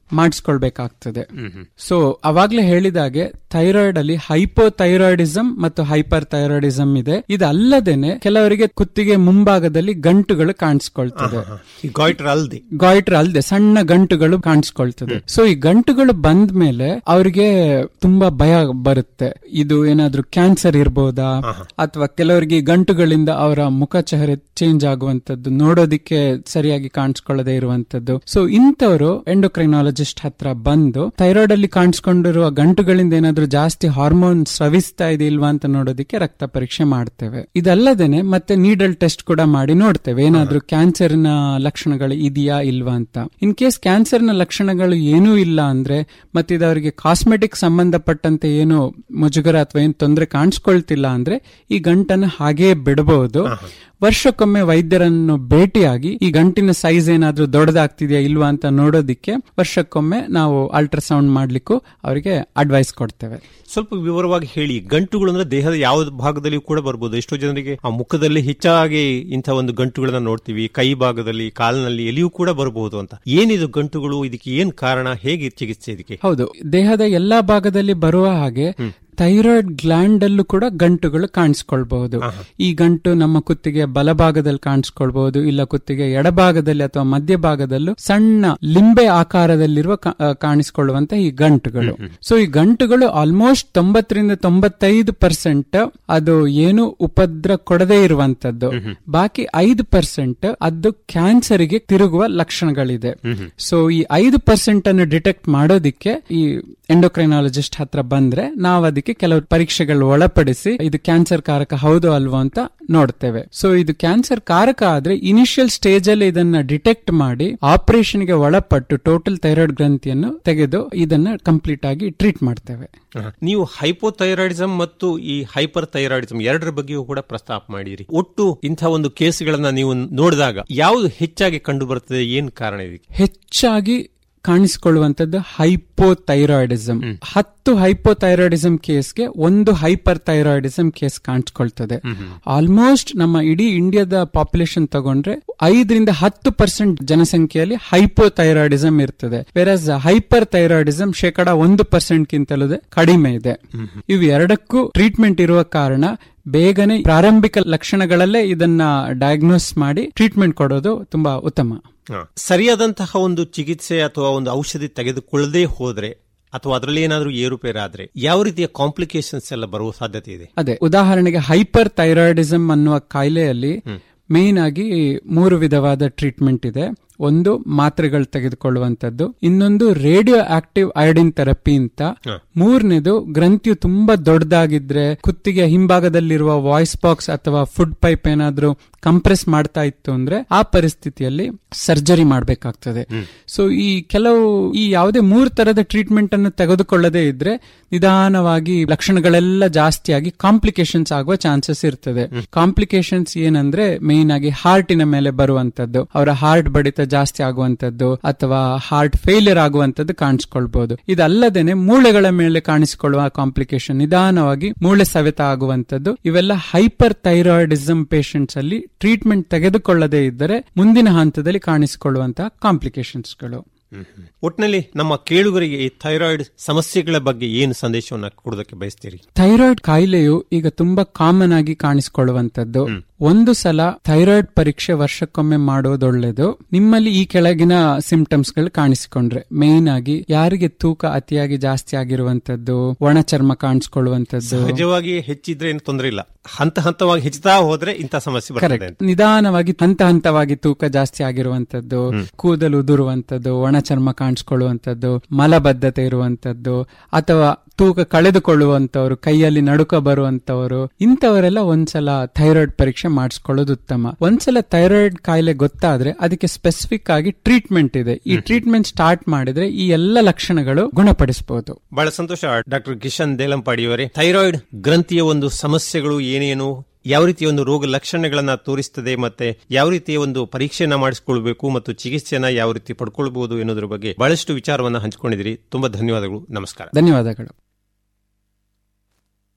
ಮಾಡಿಸ್ಕೊಳ್ಬೇಕಾಗ್ತದೆ ಸೊ ಅವಾಗ್ಲೇ ಹೇಳಿದಾಗೆ ಥೈರಾಯ್ಡ್ ಅಲ್ಲಿ ಹೈಪೋಥೈರಾಯ್ಡಿಸಮ್ ಮತ್ತು ಹೈಪರ್ ಥೈರಾಯ್ಡಿಸಮ್ ಇದೆ ಇದಲ್ಲದೇನೆ ಕೆಲವರಿಗೆ ಕುತ್ತಿಗೆ ಮುಂಭಾಗದಲ್ಲಿ ಗಂಟುಗಳು ಕಾಣಿಸ್ಕೊಳ್ತದೆ ಈ ಗಾಯ್ಟ್ರ್ ಅಲ್ದೆ ಗಾಯ್ಟ್ರ್ ಅಲ್ದೆ ಸಣ್ಣ ಗಂಟುಗಳು ಕಾಣಿಸ್ಕೊಳ್ತದೆ ಸೊ ಈ ಗಂಟುಗಳು ಬಂದ ಮೇಲೆ ಅವರಿಗೆ ತುಂಬಾ ಭಯ ಬರುತ್ತೆ ಇದು ಏನಾದ್ರೂ ಕ್ಯಾನ್ಸರ್ ಇರ್ಬೋದಾ ಅಥವಾ ಕೆಲವರಿಗೆ ಈ ಗಂಟುಗಳಿಂದ ಅವರ ಮುಖ ಚೆಹರೆ ಚೇಂಜ್ ಆಗುವಂತದ್ದು ನೋಡೋದಿಕ್ಕೆ ಸರಿಯಾಗಿ ಕಾಣಿಸ್ಕೊಳ್ಳದೆ ಇರುವಂತದ್ದು ಸೊ ಇಂಥವರು ಎಂಡೋಕ್ರೈನಾಲಜಿಸ್ಟ್ ಹತ್ರ ಬಂದು ಥೈರಾಯ್ಡ್ ಅಲ್ಲಿ ಕಾಣಿಸ್ಕೊಂಡಿರುವ ಗಂಟುಗಳಿಂದ ಏನಾದ್ರೂ ಜಾಸ್ತಿ ಹಾರ್ಮೋನ್ ಸ್ರವಿಸ್ತಾ ಇದೆ ಇಲ್ವಾ ಅಂತ ನೋಡೋದಿಕ್ಕೆ ರಕ್ತ ಪರೀಕ್ಷೆ ಮಾಡ್ತೇವೆ ಇದಲ್ಲದೇನೆ ಮತ್ತೆ ನೀಡಲ್ ಟೆಸ್ಟ್ ಕೂಡ ಮಾಡಿ ನೋಡ್ತೇವೆ ಏನಾದ್ರೂ ಕ್ಯಾನ್ಸರ್ ನ ಲಕ್ಷಣಗಳು ಇದೆಯಾ ಇಲ್ವಾ ಅಂತ ಇನ್ ಕೇಸ್ ಕ್ಯಾನ್ಸರ್ ನ ಲಕ್ಷಣಗಳು ಏನೂ ಇಲ್ಲ ಅಂದ್ರೆ ಮತ್ತೆ ಇದು ಅವರಿಗೆ ಕಾಸ್ಮೆಟಿಕ್ ಸಂಬಂಧಪಟ್ಟಂತೆ ಏನು ಮುಜುಗರ ಅಥವಾ ಏನು ತೊಂದರೆ ಕಾಣಿಸ್ಕೊಳ್ತಿಲ್ಲ ಅಂದ್ರೆ ಈ ಗಂಟನ್ನು ಹಾಗೇ ಬಿಡಬಹುದು ವರ್ಷಕ್ಕೊಮ್ಮೆ ವೈದ್ಯರನ್ನು ಭೇಟಿಯಾಗಿ ಈ ಗಂಟಿನ ಸೈಜ್ ಏನಾದ್ರೂ ದೊಡ್ಡದಾಗ್ತಿದೆಯಾ ಇಲ್ವಾ ಅಂತ ನೋಡೋದಿಕ್ಕೆ ವರ್ಷಕ್ಕೊಮ್ಮೆ ನಾವು ಅಲ್ಟ್ರಾಸೌಂಡ್ ಮಾಡ್ಲಿಕ್ಕೂ ಅವರಿಗೆ ಅಡ್ವೈಸ್ ಕೊಡ್ತೇವೆ ಸ್ವಲ್ಪ ವಿವರವಾಗಿ ಹೇಳಿ ಗಂಟುಗಳು ಅಂದ್ರೆ ದೇಹದ ಯಾವ ಭಾಗದಲ್ಲಿ ಕೂಡ ಬರ್ಬೋದು ಎಷ್ಟೋ ಜನರಿಗೆ ಆ ಮುಖದಲ್ಲಿ ಹೆಚ್ಚಾಗಿ ಇಂಥ ಒಂದು ಗಂಟುಗಳನ್ನ ನೋಡ್ತೀವಿ ಕೈ ಭಾಗದಲ್ಲಿ ಕಾಲಿನಲ್ಲಿ ಎಲ್ಲಿಯೂ ಕೂಡ ಬರಬಹುದು ಅಂತ ಏನಿದು ಗಂಟುಗಳು ಇದಕ್ಕೆ ಏನ್ ಕಾರಣ ಹೇಗೆ ಚಿಕಿತ್ಸೆ ಇದಕ್ಕೆ ಹೌದು ದೇಹದ ಎಲ್ಲಾ ಭಾಗದಲ್ಲಿ ಬರುವ ಹಾಗೆ ಥೈರಾಯ್ಡ್ ಗ್ಲ್ಯಾಂಡ್ ಅಲ್ಲೂ ಕೂಡ ಗಂಟುಗಳು ಕಾಣಿಸ್ಕೊಳ್ಬಹುದು ಈ ಗಂಟು ನಮ್ಮ ಕುತ್ತಿಗೆ ಬಲಭಾಗದಲ್ಲಿ ಕಾಣಿಸ್ಕೊಳ್ಬಹುದು ಇಲ್ಲ ಕುತ್ತಿಗೆ ಎಡಭಾಗದಲ್ಲಿ ಅಥವಾ ಮಧ್ಯಭಾಗದಲ್ಲೂ ಸಣ್ಣ ಲಿಂಬೆ ಆಕಾರದಲ್ಲಿರುವ ಕಾ- ಆ, ಕಾಣಿಸ್ಕೊಳ್ಳುವಂತ ಈ ಗಂಟುಗಳು ಸೊ ಈ ಗಂಟುಗಳು ಆಲ್ಮೋಸ್ಟ್ ತೊಂಬತ್ತರಿಂದ ತೊಂಬತ್ತೈದು ಪರ್ಸೆಂಟ್ ಅದು ಏನು ಉಪದ್ರ ಕೊಡದೇ ಇರುವಂತದ್ದು ಬಾಕಿ ಐದು ಪರ್ಸೆಂಟ್ ಅದು ಕ್ಯಾನ್ಸರ್ಗೆ ತಿರುಗುವ ಲಕ್ಷಣಗಳಿದೆ ಸೊ ಈ ಐದು ಪರ್ಸೆಂಟ್ ಅನ್ನು ಡಿಟೆಕ್ಟ್ ಮಾಡೋದಿಕ್ಕೆ ಈ ಎಂಡೋಕ್ರೈನಾಲಜಿಸ್ಟ್ ಹತ್ರ ಬಂದ್ರೆ ನಾವು ಅದಕ್ಕೆ ಕೆಲವು ಪರೀಕ್ಷೆಗಳು ಒಳಪಡಿಸಿ ಇದು ಕ್ಯಾನ್ಸರ್ ಕಾರಕ ಹೌದು ಅಲ್ವೋ ಅಂತ ನೋಡ್ತೇವೆ ಸೊ ಇದು ಕ್ಯಾನ್ಸರ್ ಕಾರಕ ಆದ್ರೆ ಇನಿಷಿಯಲ್ ಸ್ಟೇಜ್ ಅಲ್ಲಿ ಇದನ್ನ ಡಿಟೆಕ್ಟ್ ಮಾಡಿ ಆಪರೇಷನ್ ಗೆ ಒಳಪಟ್ಟು ಟೋಟಲ್ ಥೈರಾಯ್ಡ್ ಗ್ರಂಥಿಯನ್ನು ತೆಗೆದು ಇದನ್ನ ಕಂಪ್ಲೀಟ್ ಆಗಿ ಟ್ರೀಟ್ ಮಾಡ್ತೇವೆ ನೀವು ಹೈಪೋಥೈರಾಯ್ಡಿಸಮ್ ಮತ್ತು ಈ ಹೈಪರ್ ಥೈರಾಯ್ಡಿಸಮ್ ಎರಡರ ಬಗ್ಗೆಯೂ ಕೂಡ ಪ್ರಸ್ತಾಪ ಮಾಡಿರಿ ಒಟ್ಟು ಇಂಥ ಒಂದು ಕೇಸ್ಗಳನ್ನ ನೀವು ನೋಡಿದಾಗ ಯಾವುದು ಹೆಚ್ಚಾಗಿ ಕಂಡು ಬರ್ತದೆ ಏನ್ ಕಾರಣ ಇದಕ್ಕೆ ಹೆಚ್ಚಾಗಿ ಕಾಣಿಸಿಕೊಳ್ಳುವಂತದ್ದು ಹೈಪೋಥೈರಾಯ್ಡಿಸಮ್ ಹತ್ತು ಹೈಪೋಥೈರಾಯ್ಡಿಸಮ್ ಕೇಸ್ಗೆ ಒಂದು ಹೈಪರ್ ಥೈರಾಯ್ಡಿಸಮ್ ಕೇಸ್ ಕಾಣಿಸ್ಕೊಳ್ತದೆ ಆಲ್ಮೋಸ್ಟ್ ನಮ್ಮ ಇಡೀ ಇಂಡಿಯಾದ ಪಾಪ್ಯುಲೇಷನ್ ತಗೊಂಡ್ರೆ ಐದರಿಂದ ಹತ್ತು ಪರ್ಸೆಂಟ್ ಜನಸಂಖ್ಯೆಯಲ್ಲಿ ಹೈಪೋಥೈರಾಯ್ಡಿಸಮ್ ಇರ್ತದೆ ವೆರಸ್ ಹೈಪರ್ ಥೈರಾಯ್ಡಿಸಮ್ ಶೇಕಡ ಒಂದು ಪರ್ಸೆಂಟ್ ಗಿಂತಲೂ ಕಡಿಮೆ ಇದೆ ಇವು ಎರಡಕ್ಕೂ ಟ್ರೀಟ್ಮೆಂಟ್ ಇರುವ ಕಾರಣ ಬೇಗನೆ ಪ್ರಾರಂಭಿಕ ಲಕ್ಷಣಗಳಲ್ಲೇ ಇದನ್ನ ಡಯಾಗ್ನೋಸ್ ಮಾಡಿ ಟ್ರೀಟ್ಮೆಂಟ್ ಕೊಡೋದು ತುಂಬಾ ಉತ್ತಮ ಹ. ಸರಿಯಾದಂತಹ ಒಂದು ಚಿಕಿತ್ಸೆ ಅಥವಾ ಒಂದು ಔಷಧಿ ತೆಗೆದುಕೊಳ್ಳದೆ ಹೋದ್ರೆ ಅಥವಾ ಅದರಲ್ಲಿ ಏನಾದರೂ ಏರುಪೇರಾದ್ರೆ ಯಾವ ರೀತಿಯ ಕಾಂಪ್ಲಿಕೇಶನ್ಸ್ ಎಲ್ಲ ಬರುವ ಸಾಧ್ಯತೆ ಇದೆ ಅದೇ ಉದಾಹರಣೆಗೆ ಹೈಪರ್ ಥೈರಾಯ್ಡಿಸಮ್ ಅನ್ನುವ ಕಾಯಿಲೆಯಲ್ಲಿ ಮೇನ್ ಆಗಿ ಮೂರು ವಿಧವಾದ ಟ್ರೀಟ್ಮೆಂಟ್ ಇದೆ ಒಂದು ಮಾತ್ರೆಗಳು ತೆಗೆದುಕೊಳ್ಳುವಂತದ್ದು ಇನ್ನೊಂದು ರೇಡಿಯೋ ಆಕ್ಟಿವ್ ಐಡಿನ್ ಥೆರಪಿ ಅಂತ ಮೂರನೇದು ಗ್ರಂಥಿಯು ತುಂಬಾ ದೊಡ್ಡದಾಗಿದ್ರೆ ಕುತ್ತಿಗೆ ಹಿಂಭಾಗದಲ್ಲಿರುವ ವಾಯ್ಸ್ ಬಾಕ್ಸ್ ಅಥವಾ ಫುಡ್ ಪೈಪ್ ಏನಾದ್ರೂ ಕಂಪ್ರೆಸ್ ಮಾಡ್ತಾ ಇತ್ತು ಅಂದ್ರೆ ಆ ಪರಿಸ್ಥಿತಿಯಲ್ಲಿ ಸರ್ಜರಿ ಮಾಡಬೇಕಾಗ್ತದೆ ಸೊ ಈ ಕೆಲವು ಈ ಯಾವುದೇ ಮೂರು ತರದ ಟ್ರೀಟ್ಮೆಂಟ್ ಅನ್ನು ತೆಗೆದುಕೊಳ್ಳದೆ ಇದ್ರೆ ನಿಧಾನವಾಗಿ ಲಕ್ಷಣಗಳೆಲ್ಲ ಜಾಸ್ತಿಯಾಗಿ ಕಾಂಪ್ಲಿಕೇಶನ್ಸ್ ಆಗುವ ಚಾನ್ಸಸ್ ಇರ್ತದೆ ಕಾಂಪ್ಲಿಕೇಶನ್ಸ್ ಏನಂದ್ರೆ ಮೇನ್ ಆಗಿ ಹಾರ್ಟಿನ ಮೇಲೆ ಬರುವಂತದ್ದು ಅವರ ಹಾರ್ಟ್ ಬಡಿತ ಜಾಸ್ತಿ ಆಗುವಂತದ್ದು ಅಥವಾ ಹಾರ್ಟ್ ಫೇಲಿಯರ್ ಆಗುವಂತದ್ದು ಕಾಣಿಸ್ಕೊಳ್ಬಹುದು ಇದಲ್ಲದೇನೆ ಮೂಳೆಗಳ ಮೇಲೆ ಕಾಣಿಸಿಕೊಳ್ಳುವ ಕಾಂಪ್ಲಿಕೇಶನ್ ನಿಧಾನವಾಗಿ ಮೂಳೆ ಸವೆತ ಆಗುವಂತದ್ದು ಇವೆಲ್ಲ ಹೈಪರ್ ಥೈರಾಯ್ಡಿಸಮ್ ಪೇಷಂಟ್ಸ್ ಅಲ್ಲಿ ಟ್ರೀಟ್ಮೆಂಟ್ ತೆಗೆದುಕೊಳ್ಳದೇ ಇದ್ದರೆ ಮುಂದಿನ ಹಂತದಲ್ಲಿ ಕಾಣಿಸಿಕೊಳ್ಳುವಂತಹ ಕಾಂಪ್ಲಿಕೇಶನ್ಸ್ಗಳು ಒಟ್ಟಿನಲ್ಲಿ ನಮ್ಮ ಕೇಳುಗರಿಗೆ ಈ ಥೈರಾಯ್ಡ್ ಸಮಸ್ಯೆಗಳ ಬಗ್ಗೆ ಏನು ಸಂದೇಶವನ್ನ ಕೊಡೋದಕ್ಕೆ ಬಯಸ್ತೀರಿ ಥೈರಾಯ್ಡ್ ಕಾಯಿಲೆಯು ಈಗ ತುಂಬಾ ಕಾಮನ್ ಆಗಿ ಕಾಣಿಸಿಕೊಳ್ಳುವಂತದ್ದು ಒಂದು ಸಲ ಥೈರಾಯ್ಡ್ ಪರೀಕ್ಷೆ ವರ್ಷಕ್ಕೊಮ್ಮೆ ಮಾಡೋದು ಒಳ್ಳೇದು ನಿಮ್ಮಲ್ಲಿ ಈ ಕೆಳಗಿನ ಸಿಂಪ್ಟಮ್ಸ್ ಗಳು ಕಾಣಿಸಿಕೊಂಡ್ರೆ ಮೇನ್ ಆಗಿ ಯಾರಿಗೆ ತೂಕ ಅತಿಯಾಗಿ ಜಾಸ್ತಿ ಆಗಿರುವಂತದ್ದು ಒಣ ಚರ್ಮ ಕಾಣಿಸ್ಕೊಳ್ಳುವಂತದ್ದು ಸಹಜವಾಗಿ ಹೆಚ್ಚಿದ್ರೆ ಏನು ತೊಂದರೆ ಇಲ್ಲ ಹಂತ ಹಂತವಾಗಿ ಹೆಚ್ಚುತ್ತಾ ಹೋದ್ರೆ ಇಂಥ ಸಮಸ್ಯೆ ಬರ್ತದೆ ಕರೆಕ್ಟ್ ಅಂತ ನಿಧಾನವಾಗಿ ಹಂತ ಹಂತವಾಗಿ ತೂಕ ಜಾಸ್ತಿ ಆಗಿರುವಂತದ್ದು ಕೂದಲು ಉದುರುವಂತದ್ದು ಒಣ ಚರ್ಮ ಕಾಣಿಸ್ಕೊಳ್ಳುವಂತದ್ದು ಮಲಬದ್ಧತೆ ಇರುವಂತದ್ದು ಅಥವಾ ತೂಕ ಕಳೆದುಕೊಳ್ಳುವಂತವರು ಕೈಯಲ್ಲಿ ನಡುಕ ಬರುವಂತವರು ಇಂಥವರೆಲ್ಲ ಒಂದ್ಸಲ ಥೈರಾಯ್ಡ್ ಪರೀಕ್ಷೆ ಮಾಡಿಸ್ಕೊಳ್ಳೋದು ಉತ್ತಮ ಒಂದ್ಸಲ ಥೈರಾಯ್ಡ್ ಕಾಯಿಲೆ ಗೊತ್ತಾದ್ರೆ ಅದಕ್ಕೆ ಸ್ಪೆಸಿಫಿಕ್ ಆಗಿ ಟ್ರೀಟ್ಮೆಂಟ್ ಇದೆ ಈ ಟ್ರೀಟ್ಮೆಂಟ್ ಸ್ಟಾರ್ಟ್ ಮಾಡಿದ್ರೆ ಈ ಎಲ್ಲ ಲಕ್ಷಣಗಳು ಗುಣಪಡಿಸಬಹುದು ಬಹಳ ಸಂತೋಷ ಡಾಕ್ಟರ್ ಕಿಶನ್ ದೇಲಂಪಾಡಿಯವರೇ ಥೈರಾಯ್ಡ್ ಗ್ರಂಥಿಯ ಒಂದು ಸಮಸ್ಯೆಗಳು ಏನೇನು ಯಾವ ರೀತಿಯ ಒಂದು ರೋಗ ಲಕ್ಷಣಗಳನ್ನ ತೋರಿಸ್ತದೆ ಮತ್ತೆ ಯಾವ ರೀತಿಯ ಒಂದು ಪರೀಕ್ಷೆಯನ್ನ ಮಾಡಿಸಿಕೊಳ್ಬೇಕು ಮತ್ತು ಚಿಕಿತ್ಸೆಯನ್ನ ಯಾವ ರೀತಿ ಪಡ್ಕೊಳ್ಬಹುದು ಎನ್ನುವುದರ ಬಗ್ಗೆ ಬಹಳಷ್ಟು ವಿಚಾರವನ್ನ ಹಂಚಿಕೊಂಡಿದ್ದೀರಿ ತುಂಬಾ ಧನ್ಯವಾದಗಳು ನಮಸ್ಕಾರ ಧನ್ಯವಾದಗಳು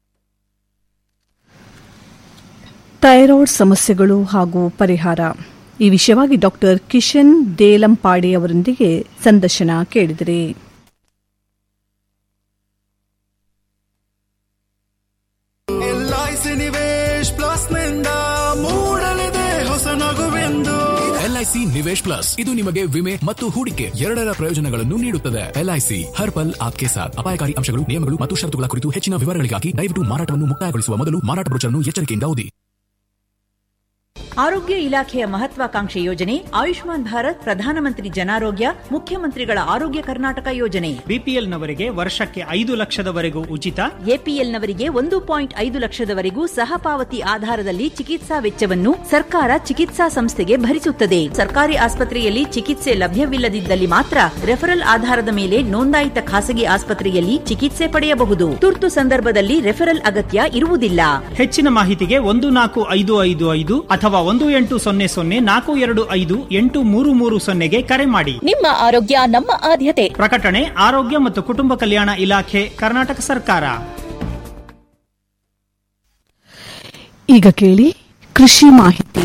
ಥೈರಾಯ್ಡ್ ಸಮಸ್ಯೆಗಳು ಹಾಗೂ ಪರಿಹಾರ ಈ ವಿಷಯವಾಗಿ ಡಾಕ್ಟರ್ ಕಿಶನ್ ದೇಲಂಪಾಡಿ ಅವರೊಂದಿಗೆ ಸಂದರ್ಶನ ಕೇಳಿದಿರಿ ಎಲ್ಐಸಿ ನಿವೇಶ್ ಪ್ಲಸ್ ನಿಂದ ಮೂಡಲಿದೆ ಹೊಸ ನಗುವೆಂದು ಎಲ್ಐಸಿ ನಿವೇಶ್ ಪ್ಲಸ್ ಇದು ನಿಮಗೆ ವಿಮೆ ಮತ್ತು ಹೂಡಿಕೆ ಎರಡರ ಪ್ರಯೋಜನಗಳನ್ನು ನೀಡುತ್ತದೆ ಎಲ್ಐಸಿ ಹರ್ ಪಲ್ ಆಪ್ಕೆ ಸಾಥ್ ಅಪಾಯಕಾರಿ ಅಂಶಗಳು ನಿಯಮಗಳು ಮತ್ತು ಷರತ್ತುಗಳ ಕುರಿತು ಹೆಚ್ಚಿನ ವಿವರಗಳಿಗಾಗಿ ದಯವಿಟ್ಟು ಮಾರಾಟವನ್ನು ಮುಕ್ತಾಯಗೊಳಿಸುವ ಮೊದಲು ಮಾರಾಟ ಬ್ರೋಚರ್ನ್ನು ಎಚ್ಚರಿಕೆಯಿಂದ ಓದಿ ಆರೋಗ್ಯ ಇಲಾಖೆಯ ಮಹತ್ವಾಕಾಂಕ್ಷೆ ಯೋಜನೆ ಆಯುಷ್ಮಾನ್ ಭಾರತ್ ಪ್ರಧಾನಮಂತ್ರಿ ಜನಾರೋಗ್ಯ ಮುಖ್ಯಮಂತ್ರಿಗಳ ಆರೋಗ್ಯ ಕರ್ನಾಟಕ ಯೋಜನೆ ಬಿಪಿಎಲ್ನವರಿಗೆ ವರ್ಷಕ್ಕೆ ಐದು ಲಕ್ಷದವರೆಗೂ ಉಚಿತ ಎಪಿಎಲ್ನವರಿಗೆ ಒಂದು ಪಾಯಿಂಟ್ ಐದು ಲಕ್ಷದವರೆಗೂ ಸಹ ಪಾವತಿ ಆಧಾರದಲ್ಲಿ ಚಿಕಿತ್ಸಾ ವೆಚ್ಚವನ್ನು ಸರ್ಕಾರ ಚಿಕಿತ್ಸಾ ಸಂಸ್ಥೆಗೆ ಭರಿಸುತ್ತದೆ ಸರ್ಕಾರಿ ಆಸ್ಪತ್ರೆಯಲ್ಲಿ ಚಿಕಿತ್ಸೆ ಲಭ್ಯವಿಲ್ಲದಿದ್ದಲ್ಲಿ ಮಾತ್ರ ರೆಫರಲ್ ಆಧಾರದ ಮೇಲೆ ನೋಂದಾಯಿತ ಖಾಸಗಿ ಆಸ್ಪತ್ರೆಯಲ್ಲಿ ಚಿಕಿತ್ಸೆ ಪಡೆಯಬಹುದು ತುರ್ತು ಸಂದರ್ಭದಲ್ಲಿ ರೆಫರಲ್ ಅಗತ್ಯ ಇರುವುದಿಲ್ಲ ಹೆಚ್ಚಿನ ಮಾಹಿತಿಗೆ ಒಂದು ನಾಲ್ಕು ಐದು ಐದು ಐದು ಅಥವಾ ಒಂದು ಎಂಟು ಸೊನ್ನೆ ಸೊನ್ನೆ ನಾಲ್ಕು ಎರಡು ಐದು ಎಂಟು ಮೂರು ಮೂರು ಸೊನ್ನೆಗೆ ಕರೆ ಮಾಡಿ ನಿಮ್ಮ ಆರೋಗ್ಯ ನಮ್ಮ ಆದ್ಯತೆ ಪ್ರಕಟಣೆ ಆರೋಗ್ಯ ಮತ್ತು ಕುಟುಂಬ ಕಲ್ಯಾಣ ಇಲಾಖೆ ಕರ್ನಾಟಕ ಸರ್ಕಾರ ಈಗ ಕೇಳಿ ಕೃಷಿ ಮಾಹಿತಿ